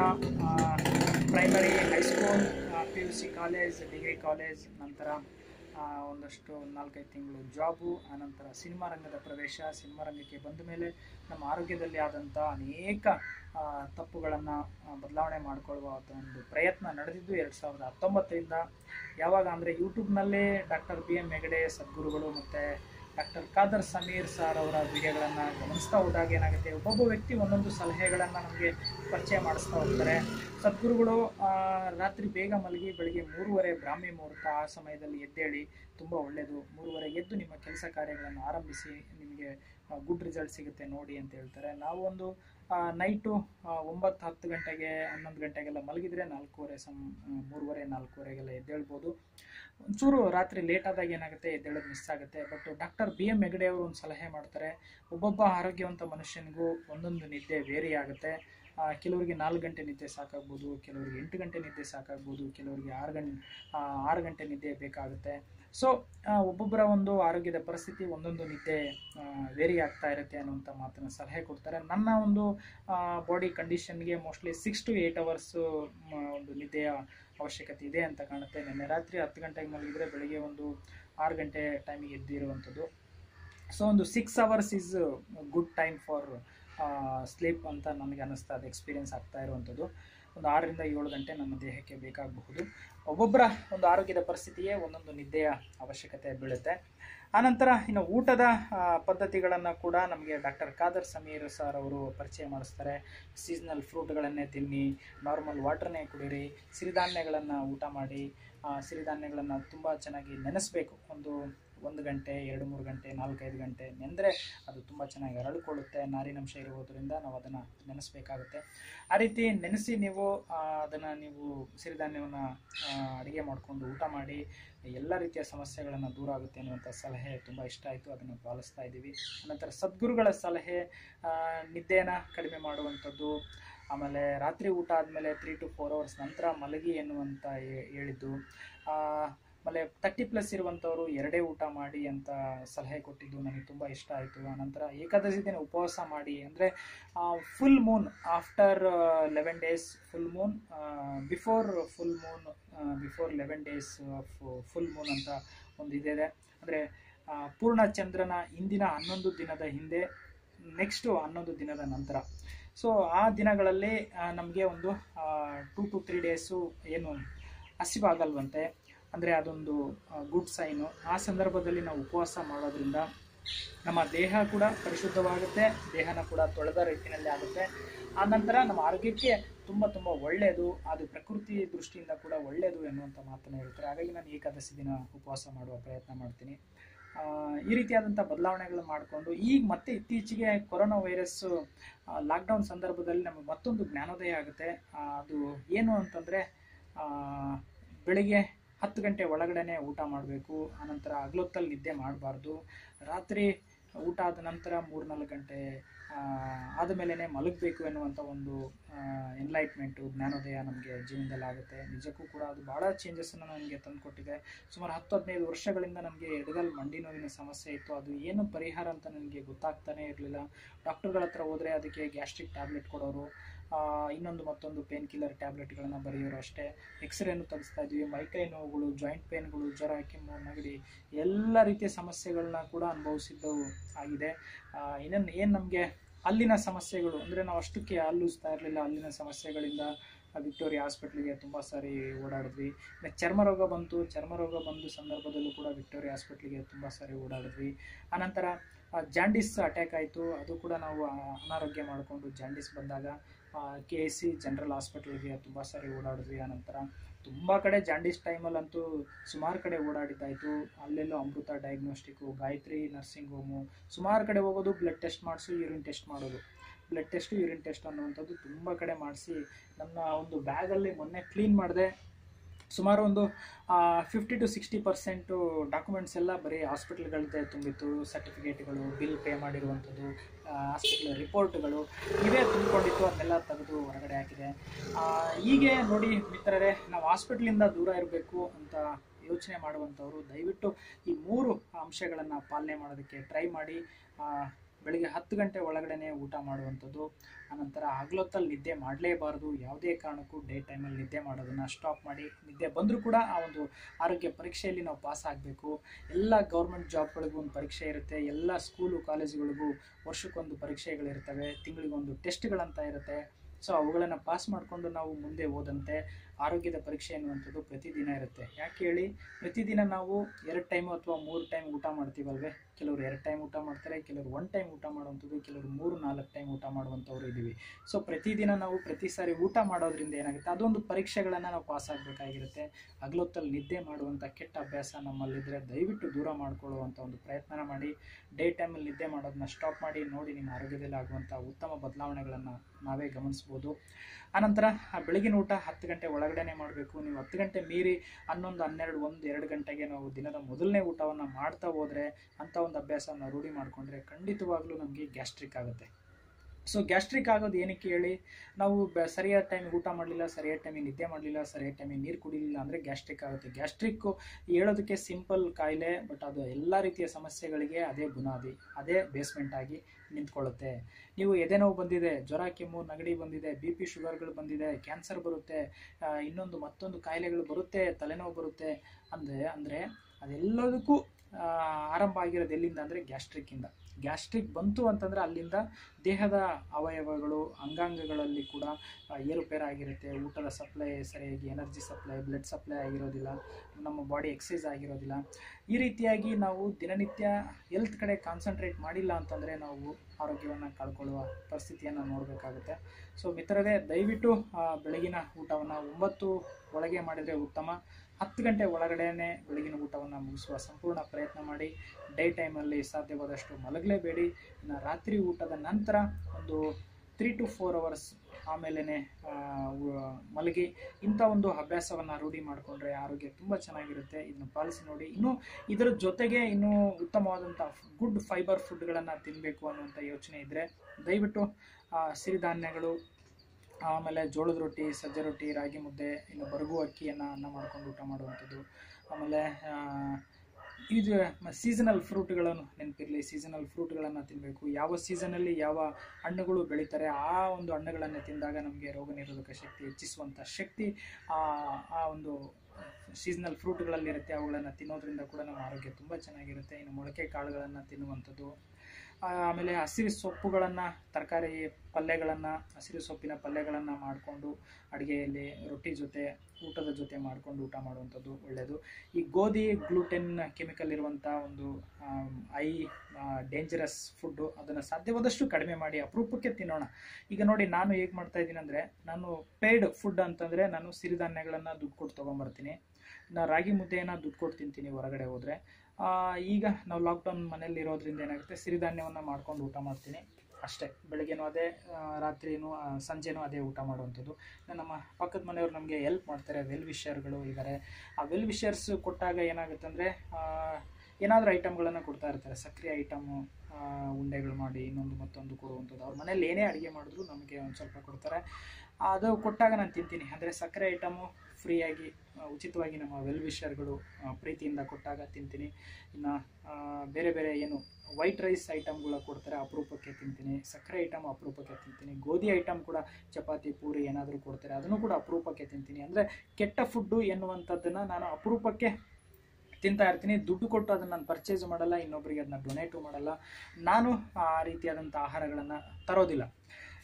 primary high school P U C college degree college ನಂತರ ಆ, ಒಂದಷ್ಟು ನಾಲ್ಕೈದು ತಿಂಗಳು ಜಾಬು ಆನಂತರ ಸಿನಿಮಾ ರಂಗದ ಪ್ರವೇಶ ಸಿನಿಮಾ ರಂಗಕ್ಕೆ ಬಂದ ಮೇಲೆ ನಮ್ಮ ಆರೋಗ್ಯದಲ್ಲಿ ಆದಂಥ ಅನೇಕ ತಪ್ಪುಗಳನ್ನು ಬದಲಾವಣೆ ಮಾಡಿಕೊಳ್ಳುವ ಒಂದು ಪ್ರಯತ್ನ ನಡೆದಿದ್ದು ಎರಡು ಸಾವಿರದ ಹತ್ತೊಂಬತ್ತರಿಂದ ಯಾವಾಗ ಅಂದರೆ ಯೂಟ್ಯೂಬ್ನಲ್ಲೇ ಡಾಕ್ಟರ್ ಬಿ ಎಂ ಹೆಗಡೆ ಸದ್ಗುರುಗಳು ಮತ್ತು ಡಾಕ್ಟರ್ ಖಾದರ್ ಸಮೀರ್ ಸರ್ ಅವರ ವಿಡಿಯೋಗಳನ್ನು ಗಮನಿಸ್ತಾ ಹೋದಾಗ ಏನಾಗುತ್ತೆ ಒಬ್ಬೊಬ್ಬ ವ್ಯಕ್ತಿ ಒಂದೊಂದು ಸಲಹೆಗಳನ್ನು ನಮಗೆ ಪರಿಚಯ ಮಾಡಿಸ್ತಾ ಹೋಗ್ತಾರೆ ಸದ್ಗುರುಗಳು ಆ, ರಾತ್ರಿ ಬೇಗ ಮಲಗಿ ಬೆಳಿಗ್ಗೆ ಮೂರುವರೆ ಬ್ರಾಹ್ಮಿ ಮುಹೂರ್ತ ಆ ಸಮಯದಲ್ಲಿ ಎದ್ದೇಳಿ ತುಂಬ ಒಳ್ಳೆಯದು ಮೂರುವರೆ ಎದ್ದು ನಿಮ್ಮ ಕೆಲಸ ಕಾರ್ಯಗಳನ್ನು ಆರಂಭಿಸಿ ನಿಮಗೆ ಗುಡ್ ರಿಸಲ್ಟ್ ಸಿಗುತ್ತೆ ನೋಡಿ ಅಂತ ಹೇಳ್ತಾರೆ ನಾವು ಒಂದು ನೈಟು ಒಂಬತ್ತು ಹತ್ತು ಗಂಟೆಗೆ ಹನ್ನೊಂದು ಗಂಟೆಗೆಲ್ಲ ಮಲಗಿದ್ರೆ ನಾಲ್ಕೂವರೆ ಸಮ್ ಆ, ಮೂರುವರೆ ನಾಲ್ಕೂವರೆಗೆಲ್ಲ ಎದ್ದೇಳ್ಬೋದು ಒಂಚೂರು ರಾತ್ರಿ ಲೇಟ್ ಆದಾಗ ಏನಾಗುತ್ತೆ ಎದ್ದೇಳೋದು ಮಿಸ್ ಆಗುತ್ತೆ but doctor B M Hegde ಅವರು ಒಂದು ಸಲಹೆ ಮಾಡ್ತಾರೆ ಒಬ್ಬೊಬ್ಬ ಆರೋಗ್ಯವಂತ ಮನುಷ್ಯನಿಗೂ ಒಂದೊಂದು ನಿದ್ದೆ ವೇರಿ ಆಗುತ್ತೆ ಆ, ಕೆಲವರಿಗೆ ನಾಲ್ಕು ಗಂಟೆ ನಿದ್ದೆ ಸಾಕಾಗ್ಬೋದು ಕೆಲವರಿಗೆ ಎಂಟು ಗಂಟೆ ನಿದ್ದೆ ಸಾಕಾಗ್ಬೋದು ಕೆಲವರಿಗೆ ಆರು ಗಂಟೆ ಆರು ಗಂಟೆ ನಿದ್ದೆ ಬೇಕಾಗುತ್ತೆ ಸೊ ಒಬ್ಬೊಬ್ಬರ ಒಂದು ಆರೋಗ್ಯದ ಪರಿಸ್ಥಿತಿ ಒಂದೊಂದು ನಿದ್ದೆ ವೇರಿ ಆಗ್ತಾ ಇರುತ್ತೆ ಅನ್ನುವಂಥ ಮಾತನ್ನು ಸಲಹೆ ಕೊಡ್ತಾರೆ ನನ್ನ ಒಂದು ಬಾಡಿ ಕಂಡೀಷನ್ಗೆ mostly six to eight hours ಒಂದು ನಿದ್ದೆಯ ಅವಶ್ಯಕತೆ ಇದೆ ಅಂತ ಕಾಣುತ್ತೆ ನಿನ್ನೆ ರಾತ್ರಿ ಹತ್ತು ಗಂಟೆಗೆ ಮಲಗಿದ್ರೆ ಬೆಳಿಗ್ಗೆ ಒಂದು ಆರು ಗಂಟೆ ಟೈಮಿಗೆ ಎದ್ದಿರುವಂಥದ್ದು ಸೊ ಒಂದು six hours is good time for sleep ಅಂತ ನನಗೆ ಅನ್ನಿಸ್ತಾ ಅದು ಎಕ್ಸ್ಪೀರಿಯನ್ಸ್ ಆಗ್ತಾ ಇರುವಂಥದ್ದು ಒಂದು ಆರರಿಂದ ಏಳು ಗಂಟೆ ನಮ್ಮ ದೇಹಕ್ಕೆ ಬೇಕಾಗಬಹುದು ಒಬ್ಬೊಬ್ಬರ ಒಂದು ಆರೋಗ್ಯದ ಪರಿಸ್ಥಿತಿಯೇ ಒಂದೊಂದು ನಿದ್ದೆಯ ಅವಶ್ಯಕತೆ ಬೀಳುತ್ತೆ ಆನಂತರ ಇನ್ನು ಊಟದ ಪದ್ಧತಿಗಳನ್ನು ಕೂಡ ನಮಗೆ ಡಾಕ್ಟರ್ ಖಾದರ್ ಸಮೀರ್ ಸರ್ ಅವರು ಪರಿಚಯ ಮಾಡಿಸ್ತಾರೆ ಸೀಸನಲ್ ಫ್ರೂಟ್ಗಳನ್ನೇ ತಿನ್ನಿ ನಾರ್ಮಲ್ ವಾಟರ್ನೇ ಕುಡೀರಿ ಸಿರಿಧಾನ್ಯಗಳನ್ನು ಊಟ ಮಾಡಿ ಆ, ಸಿರಿಧಾನ್ಯಗಳನ್ನು ತುಂಬ ಚೆನ್ನಾಗಿ ನೆನೆಸಬೇಕು ಒಂದು ಒಂದು ಗಂಟೆ ಎರಡು ಮೂರು ಗಂಟೆ ನಾಲ್ಕೈದು ಗಂಟೆ ನೆಂದರೆ ಅದು ತುಂಬ ಚೆನ್ನಾಗಿ ಅರಳಿಕೊಳ್ಳುತ್ತೆ ನಾರಿನಂಶ ಇರುವುದರಿಂದ ನಾವು ಅದನ್ನು ನೆನೆಸಬೇಕಾಗುತ್ತೆ ಆ ರೀತಿ ನೆನೆಸಿ ನೀವು ಅದನ್ನು ನೀವು ಸಿರಿಧಾನ್ಯವನ್ನು ಅಡುಗೆ ಮಾಡಿಕೊಂಡು ಊಟ ಮಾಡಿ ಎಲ್ಲ ರೀತಿಯ ಸಮಸ್ಯೆಗಳನ್ನು ದೂರ ಆಗುತ್ತೆ ಅನ್ನುವಂಥ ಸಲಹೆ ತುಂಬ ಇಷ್ಟ ಆಯಿತು ಅದನ್ನು ಪಾಲಿಸ್ತಾ ಇದ್ದೀವಿ ಅನಂತರ ಸದ್ಗುರುಗಳ ಸಲಹೆ ಆ, ನಿದ್ದೆನ ಕಡಿಮೆ ಮಾಡುವಂಥದ್ದು ಆಮೇಲೆ ರಾತ್ರಿ ಊಟ ಆದಮೇಲೆ ತ್ರೀ ಟು ಫೋರ್ ಅವರ್ಸ್ ನಂತರ ಮಲಗಿ ಎನ್ನುವಂತ ಹೇ- ಹೇಳಿದ್ದು ಆ, ಆಮೇಲೆ ತರ್ಟಿ ಪ್ಲಸ್ ಇರುವಂಥವರು ಎರಡೇ ಊಟ ಮಾಡಿ ಅಂತ ಸಲಹೆ ಕೊಟ್ಟಿದ್ದು ನನಗೆ ತುಂಬ ಇಷ್ಟ ಆಯಿತು ಆನಂತರ ಏಕಾದಶಿ ದಿನ ಉಪವಾಸ ಮಾಡಿ ಅಂದರೆ full moon after eleven days full moon before full moon before eleven days of full moon ಅಂತ ಒಂದು ಇದಿದೆ ಅಂದರೆ ಪೂರ್ಣ ಚಂದ್ರನ ಇಂದಿನ ಹನ್ನೊಂದು ದಿನದ ಹಿಂದೆ ನೆಕ್ಸ್ಟು ಹನ್ನೊಂದು ದಿನದ ನಂತರ ಸೊ ಆ ದಿನಗಳಲ್ಲಿ ನಮಗೆ ಒಂದು ಟೂ ಟು ತ್ರೀ ಡೇಸು ಏನು ಹಸಿವಾಗಲ್ವಂತೆ ಅಂದರೆ ಅದೊಂದು ಗುಡ್ ಸೈನು ಆ ಸಂದರ್ಭದಲ್ಲಿ ನಾವು ಉಪವಾಸ ಮಾಡೋದ್ರಿಂದ ನಮ್ಮ ದೇಹ ಕೂಡ ಪರಿಶುದ್ಧವಾಗುತ್ತೆ ದೇಹನ ಕೂಡ ತೊಳೆದ ರೀತಿಯಲ್ಲಿ ಆಗುತ್ತೆ ಆ ನಂತರ ನಮ್ಮ ಆರೋಗ್ಯಕ್ಕೆ ತುಂಬ ತುಂಬ ಒಳ್ಳೆಯದು ಅದು ಪ್ರಕೃತಿ ದೃಷ್ಟಿಯಿಂದ ಕೂಡ ಒಳ್ಳೆಯದು ಎನ್ನುವಂಥ ಮಾತನ್ನು ಹೇಳ್ತಾರೆ ಹಾಗಾಗಿ ನಾನು ಏಕಾದಶಿ ದಿನ ಉಪವಾಸ ಮಾಡುವ ಪ್ರಯತ್ನ ಮಾಡ್ತೀನಿ ಆ, ಈ ರೀತಿಯಾದಂಥ ಬದಲಾವಣೆಗಳು ಮಾಡಿಕೊಂಡು ಈಗ ಮತ್ತೆ ಇತ್ತೀಚೆಗೆ ಕೊರೋನಾ ವೈರಸ್ ಲಾಕ್ಡೌನ್ ಸಂದರ್ಭದಲ್ಲಿ ನಮಗೆ ಮತ್ತೊಂದು ಜ್ಞಾನೋದಯ ಆಗುತ್ತೆ ಆ, ಅದು ಏನು ಅಂತಂದರೆ ಬೆಳಿಗ್ಗೆ ಹತ್ತು ಗಂಟೆ ಒಳಗಡೆನೆ ಊಟ ಮಾಡಬೇಕು ಆನಂತರ ಹಗಲೊತ್ತಲ್ಲಿ ನಿದ್ದೆ ಮಾಡಬಾರ್ದು ರಾತ್ರಿ ಊಟ ಆದ ನಂತರ ಮೂರ್ನಾಲ್ಕು ಗಂಟೆ ಆದಮೇಲೆ ಮಲಗಬೇಕು ಎನ್ನುವಂಥ ಒಂದು ಎನ್ಲೈಟ್ಮೆಂಟು ಜ್ಞಾನೋದಯ ನಮಗೆ ಜೀವನದಲ್ಲಿ ಆಗುತ್ತೆ ನಿಜಕ್ಕೂ ಕೂಡ ಅದು ಭಾಳ ಚೇಂಜಸ್ಸನ್ನು ನನಗೆ ತಂದುಕೊಟ್ಟಿದೆ ಸುಮಾರು ಹತ್ತು ಹದಿನೈದು ವರ್ಷಗಳಿಂದ ನನಗೆ ಎಡಗಲ್ ಮಂಡಿ ನೋವಿನ ಸಮಸ್ಯೆ ಇತ್ತು ಅದು ಏನು ಪರಿಹಾರ ಅಂತ ನನಗೆ ಗೊತ್ತಾಗ್ತಾನೆ ಇರಲಿಲ್ಲ ಡಾಕ್ಟರ್ಗಳ ಹತ್ರ ಹೋದರೆ ಅದಕ್ಕೆ ಗ್ಯಾಸ್ಟ್ರಿಕ್ ಟ್ಯಾಬ್ಲೆಟ್ ಕೊಡೋರು ಆ, ಇನ್ನೊಂದು ಮತ್ತೊಂದು ಪೇನ್ ಕಿಲ್ಲರ್ ಟ್ಯಾಬ್ಲೆಟ್ಗಳನ್ನು ಬರೆಯೋರು ಅಷ್ಟೇ ಎಕ್ಸ್ರೇನು ತೆಗೆಸ್ತಾ ಇದ್ವಿ ಮೈಕೈ ನೋವುಗಳು ಜಾಯಿಂಟ್ ಪೇನ್ಗಳು ಜ್ವರ ಕೆಮ್ಮು ನೆಗಡಿ ಎಲ್ಲ ರೀತಿಯ ಸಮಸ್ಯೆಗಳನ್ನ ಕೂಡ ಅನುಭವಿಸಿದ್ದವು ಆಗಿದೆ ಇನ್ನೊಂದು ಏನು ನಮಗೆ ಅಲ್ಲಿನ ಸಮಸ್ಯೆಗಳು ಅಂದರೆ ನಾವು ಅಷ್ಟಕ್ಕೆ ಹಲ್ಲುಸ್ತಾ ಇರಲಿಲ್ಲ ಅಲ್ಲಿನ ಸಮಸ್ಯೆಗಳಿಂದ ವಿಕ್ಟೋರಿಯಾ ಹಾಸ್ಪಿಟ್ಲಿಗೆ ತುಂಬ ಸಾರಿ ಓಡಾಡಿದ್ವಿ ಇನ್ನು ಚರ್ಮ ರೋಗ ಬಂತು ಚರ್ಮ ರೋಗ ಬಂದ ಸಂದರ್ಭದಲ್ಲೂ ಕೂಡ ವಿಕ್ಟೋರಿಯಾ ಹಾಸ್ಪಿಟ್ಲಿಗೆ ತುಂಬ ಸಾರಿ ಓಡಾಡಿದ್ವಿ ಆನಂತರ ಜಾಂಡೀಸ್ ಅಟ್ಯಾಕ್ ಆಯಿತು ಅದು ಕೂಡ ನಾವು ಆ, ಅನಾರೋಗ್ಯ ಮಾಡಿಕೊಂಡು ಜಾಂಡೀಸ್ ಬಂದಾಗ ಕೆ ಎಸ್ ಸಿ ಜನರಲ್ ಹಾಸ್ಪಿಟ್ಲಿಗೆ ತುಂಬ ಸಾರಿ ಓಡಾಡಿದ್ವಿ ಆನಂತರ ತುಂಬ ಕಡೆ ಜಾಂಡೀಸ್ ಟೈಮಲ್ಲಂತೂ ಸುಮಾರು ಕಡೆ ಓಡಾಡಿದ್ದಾಯಿತು ಅಲ್ಲೆಲ್ಲೋ Amrita diagnostic Gayatri nursing home ಸುಮಾರು ಕಡೆ ಹೋಗೋದು ಬ್ಲಡ್ ಟೆಸ್ಟ್ ಮಾಡಿಸು ಯೂರಿನ್ ಟೆಸ್ಟ್ ಮಾಡೋದು ಬ್ಲಡ್ ಟೆಸ್ಟು ಯೂರಿನ್ ಟೆಸ್ಟ್ ಅನ್ನುವಂಥದ್ದು ತುಂಬ ಕಡೆ ಮಾಡಿಸಿ ನನ್ನ ಒಂದು ಬ್ಯಾಗಲ್ಲಿ ಮೊನ್ನೆ ಕ್ಲೀನ್ ಮಾಡಿದೆ ಸುಮಾರು ಒಂದು fifty to sixty percent documents ಎಲ್ಲ ಬರೀ ಹಾಸ್ಪಿಟ್ಲ್ಗಳದ್ದೇ ತುಂಬಿತ್ತು ಸರ್ಟಿಫಿಕೇಟ್ಗಳು ಬಿಲ್ ಪೇ ಮಾಡಿರುವಂಥದ್ದು ಹಾಸ್ಪಿಟ್ಲ್ ರಿಪೋರ್ಟ್ಗಳು ಇವೇ ತುಂಬಿಕೊಂಡಿತ್ತು ಅದನ್ನೆಲ್ಲ ತೆಗೆದು ಹೊರಗಡೆ ಹಾಕಿದೆ ಆ, ಹೀಗೆ ನೋಡಿ ಮಿತ್ರರೇ ನಾವು ಹಾಸ್ಪಿಟ್ಲಿಂದ ದೂರ ಇರಬೇಕು ಅಂತ ಯೋಚನೆ ಮಾಡುವಂಥವ್ರು ದಯವಿಟ್ಟು ಈ ಮೂರು ಅಂಶಗಳನ್ನು ಪಾಲನೆ ಮಾಡೋದಕ್ಕೆ ಟ್ರೈ ಮಾಡಿ ಆ, ಬೆಳಿಗ್ಗೆ ಹತ್ತು ಗಂಟೆ ಒಳಗಡೆನೆ ಊಟ ಮಾಡುವಂಥದ್ದು ಆನಂತರ ಹಗಲೊತ್ತಲ್ಲಿ ನಿದ್ದೆ ಮಾಡಲೇಬಾರ್ದು ಯಾವುದೇ ಕಾರಣಕ್ಕೂ ಡೇ ಟೈಮಲ್ಲಿ ನಿದ್ದೆ ಮಾಡೋದನ್ನು ಸ್ಟಾಪ್ ಮಾಡಿ ನಿದ್ದೆ ಬಂದರೂ ಕೂಡ ಆ ಒಂದು ಆರೋಗ್ಯ ಪರೀಕ್ಷೆಯಲ್ಲಿ ನಾವು ಪಾಸ್ ಆಗಬೇಕು ಎಲ್ಲ ಗೌರ್ಮೆಂಟ್ ಜಾಬ್ಗಳಿಗೂ ಒಂದು ಪರೀಕ್ಷೆ ಇರುತ್ತೆ ಎಲ್ಲ ಸ್ಕೂಲು ಕಾಲೇಜುಗಳಿಗೂ ವರ್ಷಕ್ಕೊಂದು ಪರೀಕ್ಷೆಗಳಿರ್ತವೆ ತಿಂಗಳಿಗೊಂದು ಟೆಸ್ಟ್ಗಳಂತ ಇರುತ್ತೆ ಸೊ ಅವುಗಳನ್ನು ಪಾಸ್ ಮಾಡಿಕೊಂಡು ನಾವು ಮುಂದೆ ಹೋದಂತೆ ಆರೋಗ್ಯದ ಪರೀಕ್ಷೆ ಅನ್ನುವಂಥದ್ದು ಪ್ರತಿದಿನ ಇರುತ್ತೆ ಯಾಕೆ ಹೇಳಿ ಪ್ರತಿದಿನ ನಾವು ಎರಡು ಟೈಮು ಅಥವಾ ಮೂರು ಟೈಮ್ ಊಟ ಮಾಡ್ತೀವಲ್ವೇ ಕೆಲವರು ಎರಡು ಟೈಮ್ ಊಟ ಮಾಡ್ತಾರೆ ಕೆಲವರು ಒನ್ ಟೈಮ್ ಊಟ ಮಾಡುವಂಥದ್ದು ಕೆಲವರು ಮೂರು ನಾಲ್ಕು ಟೈಮ್ ಊಟ ಮಾಡುವಂಥವ್ರು ಇದ್ದೀವಿ ಸೊ ಪ್ರತಿದಿನ ನಾವು ಪ್ರತಿ ಸಾರಿ ಊಟ ಮಾಡೋದ್ರಿಂದ ಏನಾಗುತ್ತೆ ಅದೊಂದು ಪರೀಕ್ಷೆಗಳನ್ನು ನಾವು ಪಾಸ್ ಆಗಬೇಕಾಗಿರುತ್ತೆ ಹಗಲೊತ್ತಲ್ಲಿ ನಿದ್ದೆ ಮಾಡುವಂಥ ಕೆಟ್ಟ ಅಭ್ಯಾಸ ನಮ್ಮಲ್ಲಿದ್ದರೆ ದಯವಿಟ್ಟು ದೂರ ಮಾಡ್ಕೊಳ್ಳುವಂಥ ಒಂದು ಪ್ರಯತ್ನ ಮಾಡಿ ಡೇ ಟೈಮಲ್ಲಿ ನಿದ್ದೆ ಮಾಡೋದನ್ನ ಸ್ಟಾಪ್ ಮಾಡಿ ನೋಡಿ ನಿಮ್ಮ ಆರೋಗ್ಯದಲ್ಲಿ ಆಗುವಂಥ ಉತ್ತಮ ಬದಲಾವಣೆಗಳನ್ನು ನಾವೇ ಗಮನಿಸ್ಬೋದು ಆನಂತರ ಆ ಬೆಳಗಿನ ಊಟ ಹತ್ತು ಗಂಟೆ ಒಳಗಡೆನೆ ಮಾಡಬೇಕು ನೀವು ಹತ್ತು ಗಂಟೆ ಮೀರಿ ಹನ್ನೊಂದು ಹನ್ನೆರಡು ಒಂದು ಎರಡು ಗಂಟೆಗೆ ನಾವು ದಿನದ ಮೊದಲನೇ ಊಟವನ್ನು ಮಾಡ್ತಾ ಹೋದರೆ ಅಂಥ ಒಂದು ಅಭ್ಯಾಸವನ್ನು ರೂಢಿ ಮಾಡಿಕೊಂಡ್ರೆ ಖಂಡಿತವಾಗ್ಲೂ ನಮಗೆ ಗ್ಯಾಸ್ಟ್ರಿಕ್ ಆಗುತ್ತೆ ಸೊ ಗ್ಯಾಸ್ಟ್ರಿಕ್ ಆಗೋದು ಏನಕ್ಕೆ ಹೇಳಿ ನಾವು ಬ ಸರಿಯಾದ ಟೈಮಿಗೆ ಊಟ ಮಾಡಲಿಲ್ಲ ಸರಿಯಾದ ಟೈಮಿಗೆ ನಿದ್ದೆ ಮಾಡಲಿಲ್ಲ ಸರಿಯಾದ ಟೈಮಿಗೆ ನೀರು ಕುಡಿಲಿಲ್ಲ ಅಂದರೆ ಗ್ಯಾಸ್ಟ್ರಿಕ್ ಆಗುತ್ತೆ ಗ್ಯಾಸ್ಟ್ರಿಕ್ಕು ಹೇಳೋದಕ್ಕೆ ಸಿಂಪಲ್ ಕಾಯಿಲೆ ಬಟ್ ಅದು ಎಲ್ಲ ರೀತಿಯ ಸಮಸ್ಯೆಗಳಿಗೆ ಅದೇ ಬುನಾದಿ ಅದೇ ಬೇಸ್ಮೆಂಟ್ ಆಗಿ ನಿಂತ್ಕೊಳ್ಳುತ್ತೆ ನೀವು ಎದೆ ನೋವು ಬಂದಿದೆ ಜ್ವರ ಕೆಮ್ಮು ನೆಗಡಿ ಬಂದಿದೆ ಬಿ ಪಿ ಶುಗರ್ಗಳು ಬಂದಿದೆ ಕ್ಯಾನ್ಸರ್ ಬರುತ್ತೆ ಆ, ಇನ್ನೊಂದು ಮತ್ತೊಂದು ಕಾಯಿಲೆಗಳು ಬರುತ್ತೆ ತಲೆನೋವು ಬರುತ್ತೆ ಅಂದರೆ ಅಂದರೆ ಅದೆಲ್ಲದಕ್ಕೂ ಆ, ಆರಂಭ ಆಗಿರೋದು ಎಲ್ಲಿಂದ ಅಂದರೆ ಗ್ಯಾಸ್ಟ್ರಿಕ್ಕಿಂದ ಗ್ಯಾಸ್ಟ್ರಿಕ್ ಬಂತು ಅಂತಂದರೆ ಅಲ್ಲಿಂದ ದೇಹದ ಅವಯವಗಳು ಅಂಗಾಂಗಗಳಲ್ಲಿ ಕೂಡ ಆ, ಏರುಪೇರಾಗಿರುತ್ತೆ ಊಟದ ಸಪ್ಲೈ ಸರಿಯಾಗಿ ಎನರ್ಜಿ ಸಪ್ಲೈ ಬ್ಲಡ್ ಸಪ್ಲೈ ಆಗಿರೋದಿಲ್ಲ ನಮ್ಮ ಬಾಡಿ ಎಕ್ಸಸೈಸ್ ಆಗಿರೋದಿಲ್ಲ ಈ ರೀತಿಯಾಗಿ ನಾವು ದಿನನಿತ್ಯ ಹೆಲ್ತ್ ಕಡೆ ಕಾನ್ಸಂಟ್ರೇಟ್ ಮಾಡಿಲ್ಲ ಅಂತಂದರೆ ನಾವು ಆರೋಗ್ಯವನ್ನು ಕಳ್ಕೊಳ್ಳುವ ಪರಿಸ್ಥಿತಿಯನ್ನು ನೋಡಬೇಕಾಗುತ್ತೆ ಸೊ ಮಿತ್ರರೇ ದಯವಿಟ್ಟು ಆ, ಬೆಳಗಿನ ಊಟವನ್ನು ಒಂಬತ್ತು ಒಳಗೆ ಮಾಡಿದರೆ ಉತ್ತಮ ಹತ್ತು ಗಂಟೆ ಒಳಗಡೆನೆ ಬೆಳಗಿನ ಊಟವನ್ನು ಮುಗಿಸುವ ಸಂಪೂರ್ಣ ಪ್ರಯತ್ನ ಮಾಡಿ ಡೇ ಟೈಮಲ್ಲಿ ಸಾಧ್ಯವಾದಷ್ಟು ಮಲಗಲೇಬೇಡಿ ಇನ್ನು ರಾತ್ರಿ ಊಟದ ನಂತರ ಒಂದು ತ್ರೀ ಟು ಫೋರ್ ಅವರ್ಸ್ ಆಮೇಲೆ ಮಲಗಿ ಇಂಥ ಒಂದು ಅಭ್ಯಾಸವನ್ನು ರೂಢಿ ಮಾಡಿಕೊಂಡ್ರೆ ಆರೋಗ್ಯ ತುಂಬ ಚೆನ್ನಾಗಿರುತ್ತೆ ಇದನ್ನು ಪಾಲಿಸಿ ನೋಡಿ ಇನ್ನು ಇದರ ಜೊತೆಗೆ ಇನ್ನೂ ಉತ್ತಮವಾದಂಥ ಗುಡ್ ಫೈಬರ್ ಫುಡ್ಗಳನ್ನು ತಿನ್ನಬೇಕು ಅನ್ನುವಂಥ ಯೋಚನೆ ಇದ್ದರೆ ದಯವಿಟ್ಟು ಆ, ಸಿರಿಧಾನ್ಯಗಳು ಆಮೇಲೆ ಜೋಳದ ರೊಟ್ಟಿ ಸಜ್ಜೆ ರೊಟ್ಟಿ ರಾಗಿ ಮುದ್ದೆ ಇನ್ನು ಬರಗು ಅಕ್ಕಿಯನ್ನು ಅನ್ನ ಮಾಡ್ಕೊಂಡು ಊಟ ಮಾಡುವಂಥದ್ದು ಆಮೇಲೆ ಆ, ಇದು ಸೀಸನಲ್ ಫ್ರೂಟ್ಗಳನ್ನು ನೆನಪಿರಲಿ ಸೀಸನಲ್ ಫ್ರೂಟ್ಗಳನ್ನು ತಿನ್ನಬೇಕು ಯಾವ ಸೀಸನಲ್ಲಿ ಯಾವ ಹಣ್ಣುಗಳು ಬೆಳೀತಾರೆ ಆ ಒಂದು ಹಣ್ಣುಗಳನ್ನು ತಿಂದಾಗ ನಮಗೆ ರೋಗ ನಿರೋಧಕ ಶಕ್ತಿ ಹೆಚ್ಚಿಸುವಂಥ ಶಕ್ತಿ ಆ ಆ ಒಂದು ಸೀಸನಲ್ ಫ್ರೂಟ್ಗಳಲ್ಲಿರುತ್ತೆ ಅವುಗಳನ್ನು ತಿನ್ನೋದ್ರಿಂದ ಕೂಡ ನಮ್ಮ ಆರೋಗ್ಯ ತುಂಬ ಚೆನ್ನಾಗಿರುತ್ತೆ ಇನ್ನು ಮೊಳಕೆ ಕಾಳುಗಳನ್ನು ತಿನ್ನುವಂಥದ್ದು ಆ, ಆಮೇಲೆ ಹಸಿರು ಸೊಪ್ಪುಗಳನ್ನು ತರಕಾರಿ ಪಲ್ಯಗಳನ್ನು ಹಸಿರು ಸೊಪ್ಪಿನ ಪಲ್ಯಗಳನ್ನು ಮಾಡಿಕೊಂಡು ಅಡುಗೆಯಲ್ಲಿ ರೊಟ್ಟಿ ಜೊತೆ ಊಟದ ಜೊತೆ ಮಾಡಿಕೊಂಡು ಊಟ ಮಾಡುವಂಥದ್ದು ಒಳ್ಳೆಯದು ಈ ಗೋಧಿ ಗ್ಲೂಟೆನ್ ಕೆಮಿಕಲ್ ಇರುವಂಥ ಒಂದು ಐ ಡೇಂಜರಸ್ ಫುಡ್ಡು ಅದನ್ನು ಸಾಧ್ಯವಾದಷ್ಟು ಕಡಿಮೆ ಮಾಡಿ ಅಪರೂಪಕ್ಕೆ ತಿನ್ನೋಣ ಈಗ ನೋಡಿ ನಾನು ಹೇಗೆ ಮಾಡ್ತಾ ಇದ್ದೀನಿ ಅಂದರೆ ನಾನು ಪೇಯ್ಡ್ ಫುಡ್ ಅಂತಂದರೆ ನಾನು ಸಿರಿಧಾನ್ಯಗಳನ್ನು ದುಡ್ಡು ಕೊಟ್ಟು ತೊಗೊಂಬರ್ತೀನಿ ನಾ ರಾಗಿ ಮುದ್ದೆಯನ್ನು ದುಡ್ಡು ಕೊಟ್ಟು ತಿಂತೀನಿ ಹೊರಗಡೆ ಹೋದರೆ ಈಗ ನಾವು ಲಾಕ್ಡೌನ್ ಮನೇಲಿ ಇರೋದ್ರಿಂದ ಏನಾಗುತ್ತೆ ಸಿರಿಧಾನ್ಯವನ್ನು ಮಾಡ್ಕೊಂಡು ಊಟ ಮಾಡ್ತೀನಿ ಅಷ್ಟೇ ಬೆಳಗ್ಗೆನೂ ಅದೇ ಆ, ರಾತ್ರಿನೂ ಆ, ಸಂಜೆನೂ ಅದೇ ಊಟ ಮಾಡುವಂಥದ್ದು ಇನ್ನು ನಮ್ಮ ಪಕ್ಕದ ಮನೆಯವರು ನಮಗೆ ಹೆಲ್ಪ್ ಮಾಡ್ತಾರೆ ವೆಲ್ ವಿಷರ್ಗಳು ಇದ್ದಾರೆ ಆ ವೆಲ್ ವಿಷರ್ಸ್ ಕೊಟ್ಟಾಗ ಏನಾಗುತ್ತೆ ಅಂದರೆ ಏನಾದರೂ ಐಟಮ್ಗಳನ್ನು ಕೊಡ್ತಾ ಇರ್ತಾರೆ ಸಕ್ಕರೆ ಐಟಮು ಉಂಡೆಗಳು ಮಾಡಿ ಇನ್ನೊಂದು ಮತ್ತೊಂದು ಕೊಡುವಂಥದ್ದು ಅವ್ರ ಮನೇಲಿ ಏನೇ ಅಡುಗೆ ಮಾಡಿದ್ರು ನಮಗೆ ಒಂದು ಸ್ವಲ್ಪ ಕೊಡ್ತಾರೆ ಅದು ಕೊಟ್ಟಾಗ ನಾನು ತಿಂತೀನಿ ಅಂದರೆ ಸಕ್ಕರೆ ಐಟಮು ಫ್ರೀಯಾಗಿ ಆ, ಉಚಿತವಾಗಿ ನಮ್ಮ ವೆಲ್ ವಿಷರ್ಗಳು ಆ, ಪ್ರೀತಿಯಿಂದ ಕೊಟ್ಟಾಗ ತಿಂತೀನಿ ಇನ್ನು ಆ, ಬೇರೆ ಬೇರೆ ಏನು ವೈಟ್ ರೈಸ್ ಐಟಮ್ಗಳ ಕೊಡ್ತಾರೆ ಅಪರೂಪಕ್ಕೆ ತಿಂತೀನಿ ಸಕ್ಕರೆ ಐಟಮ್ ಅಪರೂಪಕ್ಕೆ ತಿಂತೀನಿ ಗೋಧಿ ಐಟಮ್ ಕೂಡ ಚಪಾತಿ ಪೂರಿ ಏನಾದರೂ ಕೊಡ್ತಾರೆ ಅದನ್ನು ಕೂಡ ಅಪರೂಪಕ್ಕೆ ತಿಂತೀನಿ ಅಂದರೆ ಕೆಟ್ಟ ಫುಡ್ಡು ಎನ್ನುವಂಥದ್ದನ್ನು ನಾನು ಅಪರೂಪಕ್ಕೆ ತಿಂತಾ ಇರ್ತೀನಿ ದುಡ್ಡು ಕೊಟ್ಟು ಅದನ್ನು ನಾನು ಪರ್ಚೇಸ್ ಮಾಡಲ್ಲ ಇನ್ನೊಬ್ಬರಿಗೆ ಅದನ್ನ ಡೊನೇಟು ಮಾಡಲ್ಲ ನಾನು ಆ ರೀತಿಯಾದಂಥ ಆಹಾರಗಳನ್ನು ತರೋದಿಲ್ಲ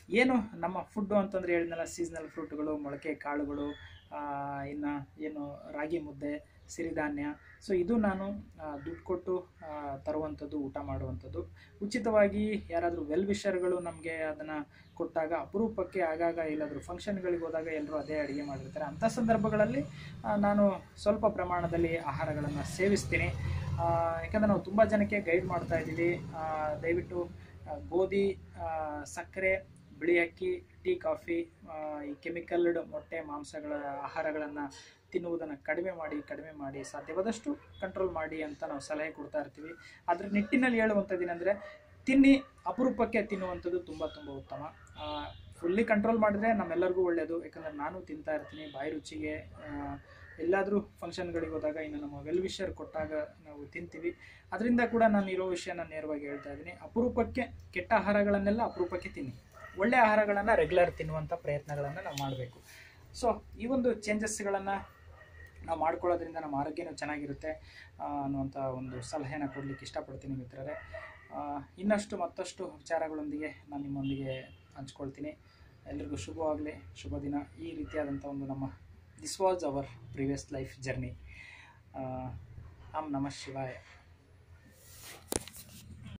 ಏನು ನಮ್ಮ ಫುಡ್ಡು ಅಂತಂದರೆ ಹೇಳಿದ್ನಲ್ಲ ಸೀಸ್ನಲ್ ಫ್ರೂಟ್ಗಳು ಮೊಳಕೆ ಕಾಳುಗಳು ಇನ್ನು ಏನು ರಾಗಿ ಮುದ್ದೆ ಸಿರಿಧಾನ್ಯ ಸೊ ಇದು ನಾನು ಆ, ದುಡ್ಡು ಕೊಟ್ಟು ಆ, ತರುವಂಥದ್ದು ಊಟ ಮಾಡುವಂಥದ್ದು ಉಚಿತವಾಗಿ ಯಾರಾದರೂ ವೆಲ್ ವಿಷರ್ಗಳು ನಮಗೆ ಅದನ್ನು ಕೊಟ್ಟಾಗ ಅಪರೂಪಕ್ಕೆ ಆಗಾಗ ಎಲ್ಲಾದರೂ ಫಂಕ್ಷನ್ಗಳಿಗೆ ಹೋದಾಗ ಎಲ್ಲರೂ ಅದೇ ಅಡುಗೆ ಮಾಡಿರ್ತಾರೆ ಅಂಥ ಸಂದರ್ಭಗಳಲ್ಲಿ ಆ, ನಾನು ಸ್ವಲ್ಪ ಪ್ರಮಾಣದಲ್ಲಿ ಆಹಾರಗಳನ್ನು ಸೇವಿಸ್ತೀನಿ ಆ, ಯಾಕಂದರೆ ನಾವು ತುಂಬ ಜನಕ್ಕೆ ಗೈಡ್ ಮಾಡ್ತಾ ಇದ್ದೀವಿ ಆ, ದಯವಿಟ್ಟು ಆ, ಗೋಧಿ ಆ, ಸಕ್ಕರೆ ಬಿಳಿ ಅಕ್ಕಿ ಟೀ ಕಾಫಿ ಆ, ಈ ಕೆಮಿಕಲ್ಡ್ ಮೊಟ್ಟೆ ಮಾಂಸಗಳ ಆಹಾರಗಳನ್ನು ತಿನ್ನುವುದನ್ನು ಕಡಿಮೆ ಮಾಡಿ ಕಡಿಮೆ ಮಾಡಿ ಸಾಧ್ಯವಾದಷ್ಟು ಕಂಟ್ರೋಲ್ ಮಾಡಿ ಅಂತ ನಾವು ಸಲಹೆ ಕೊಡ್ತಾ ಇರ್ತೀವಿ ಅದ್ರ ನಿಟ್ಟಿನಲ್ಲಿ ಹೇಳುವಂಥದ್ದು ಏನಂದರೆ ತಿನ್ನಿ ಅಪರೂಪಕ್ಕೆ ತಿನ್ನುವಂಥದ್ದು ತುಂಬ ತುಂಬ ಉತ್ತಮ ಫುಲ್ಲಿ ಕಂಟ್ರೋಲ್ ಮಾಡಿದ್ರೆ ನಮ್ಮೆಲ್ಲರಿಗೂ ಒಳ್ಳೆಯದು ಯಾಕಂದರೆ ನಾನು ತಿಂತಾ ಇರ್ತೀನಿ ಬಾಯಿ ರುಚಿಗೆ ಆ, ಎಲ್ಲಾದರೂ ಫಂಕ್ಷನ್ಗಳಿಗೆ ಹೋದಾಗ ಇನ್ನು ನಮ್ಮ ವೆಲ್ ವಿಷರ್ ಕೊಟ್ಟಾಗ ನಾವು ತಿಂತೀವಿ ಅದರಿಂದ ಕೂಡ ನಾನು ಇರೋ ವಿಷಯ ನಾನು ನೇರವಾಗಿ ಹೇಳ್ತಾ ಇದ್ದೀನಿ ಅಪರೂಪಕ್ಕೆ ಕೆಟ್ಟ ಆಹಾರಗಳನ್ನೆಲ್ಲ ಅಪರೂಪಕ್ಕೆ ತಿನ್ನಿ ಒಳ್ಳೆಯ ಆಹಾರಗಳನ್ನು ರೆಗ್ಯುಲರ್ ತಿನ್ನುವಂಥ ಪ್ರಯತ್ನಗಳನ್ನು ನಾವು ಮಾಡಬೇಕು ಸೊ ಈ ಒಂದು ಚೇಂಜಸ್ಗಳನ್ನು ನಾವು ಮಾಡ್ಕೊಳ್ಳೋದ್ರಿಂದ ನಮ್ಮ ಆರೋಗ್ಯನೂ ಚೆನ್ನಾಗಿರುತ್ತೆ ಆ, ಅನ್ನುವಂಥ ಒಂದು ಸಲಹೆನ ಕೊಡಲಿಕ್ಕೆ ಇಷ್ಟಪಡ್ತೀನಿ ಮಿತ್ರರೇ ಆ, ಇನ್ನಷ್ಟು ಮತ್ತಷ್ಟು ವಿಚಾರಗಳೊಂದಿಗೆ ನಾನು ನಿಮ್ಮೊಂದಿಗೆ ಹಂಚ್ಕೊಳ್ತೀನಿ ಎಲ್ರಿಗೂ ಶುಭವಾಗಲಿ ಶುಭ ದಿನ ಈ ರೀತಿಯಾದಂಥ ಒಂದು ನಮ್ಮ this was our previous life journey ಆಮ್ ನಮಃ ಶಿವಾಯ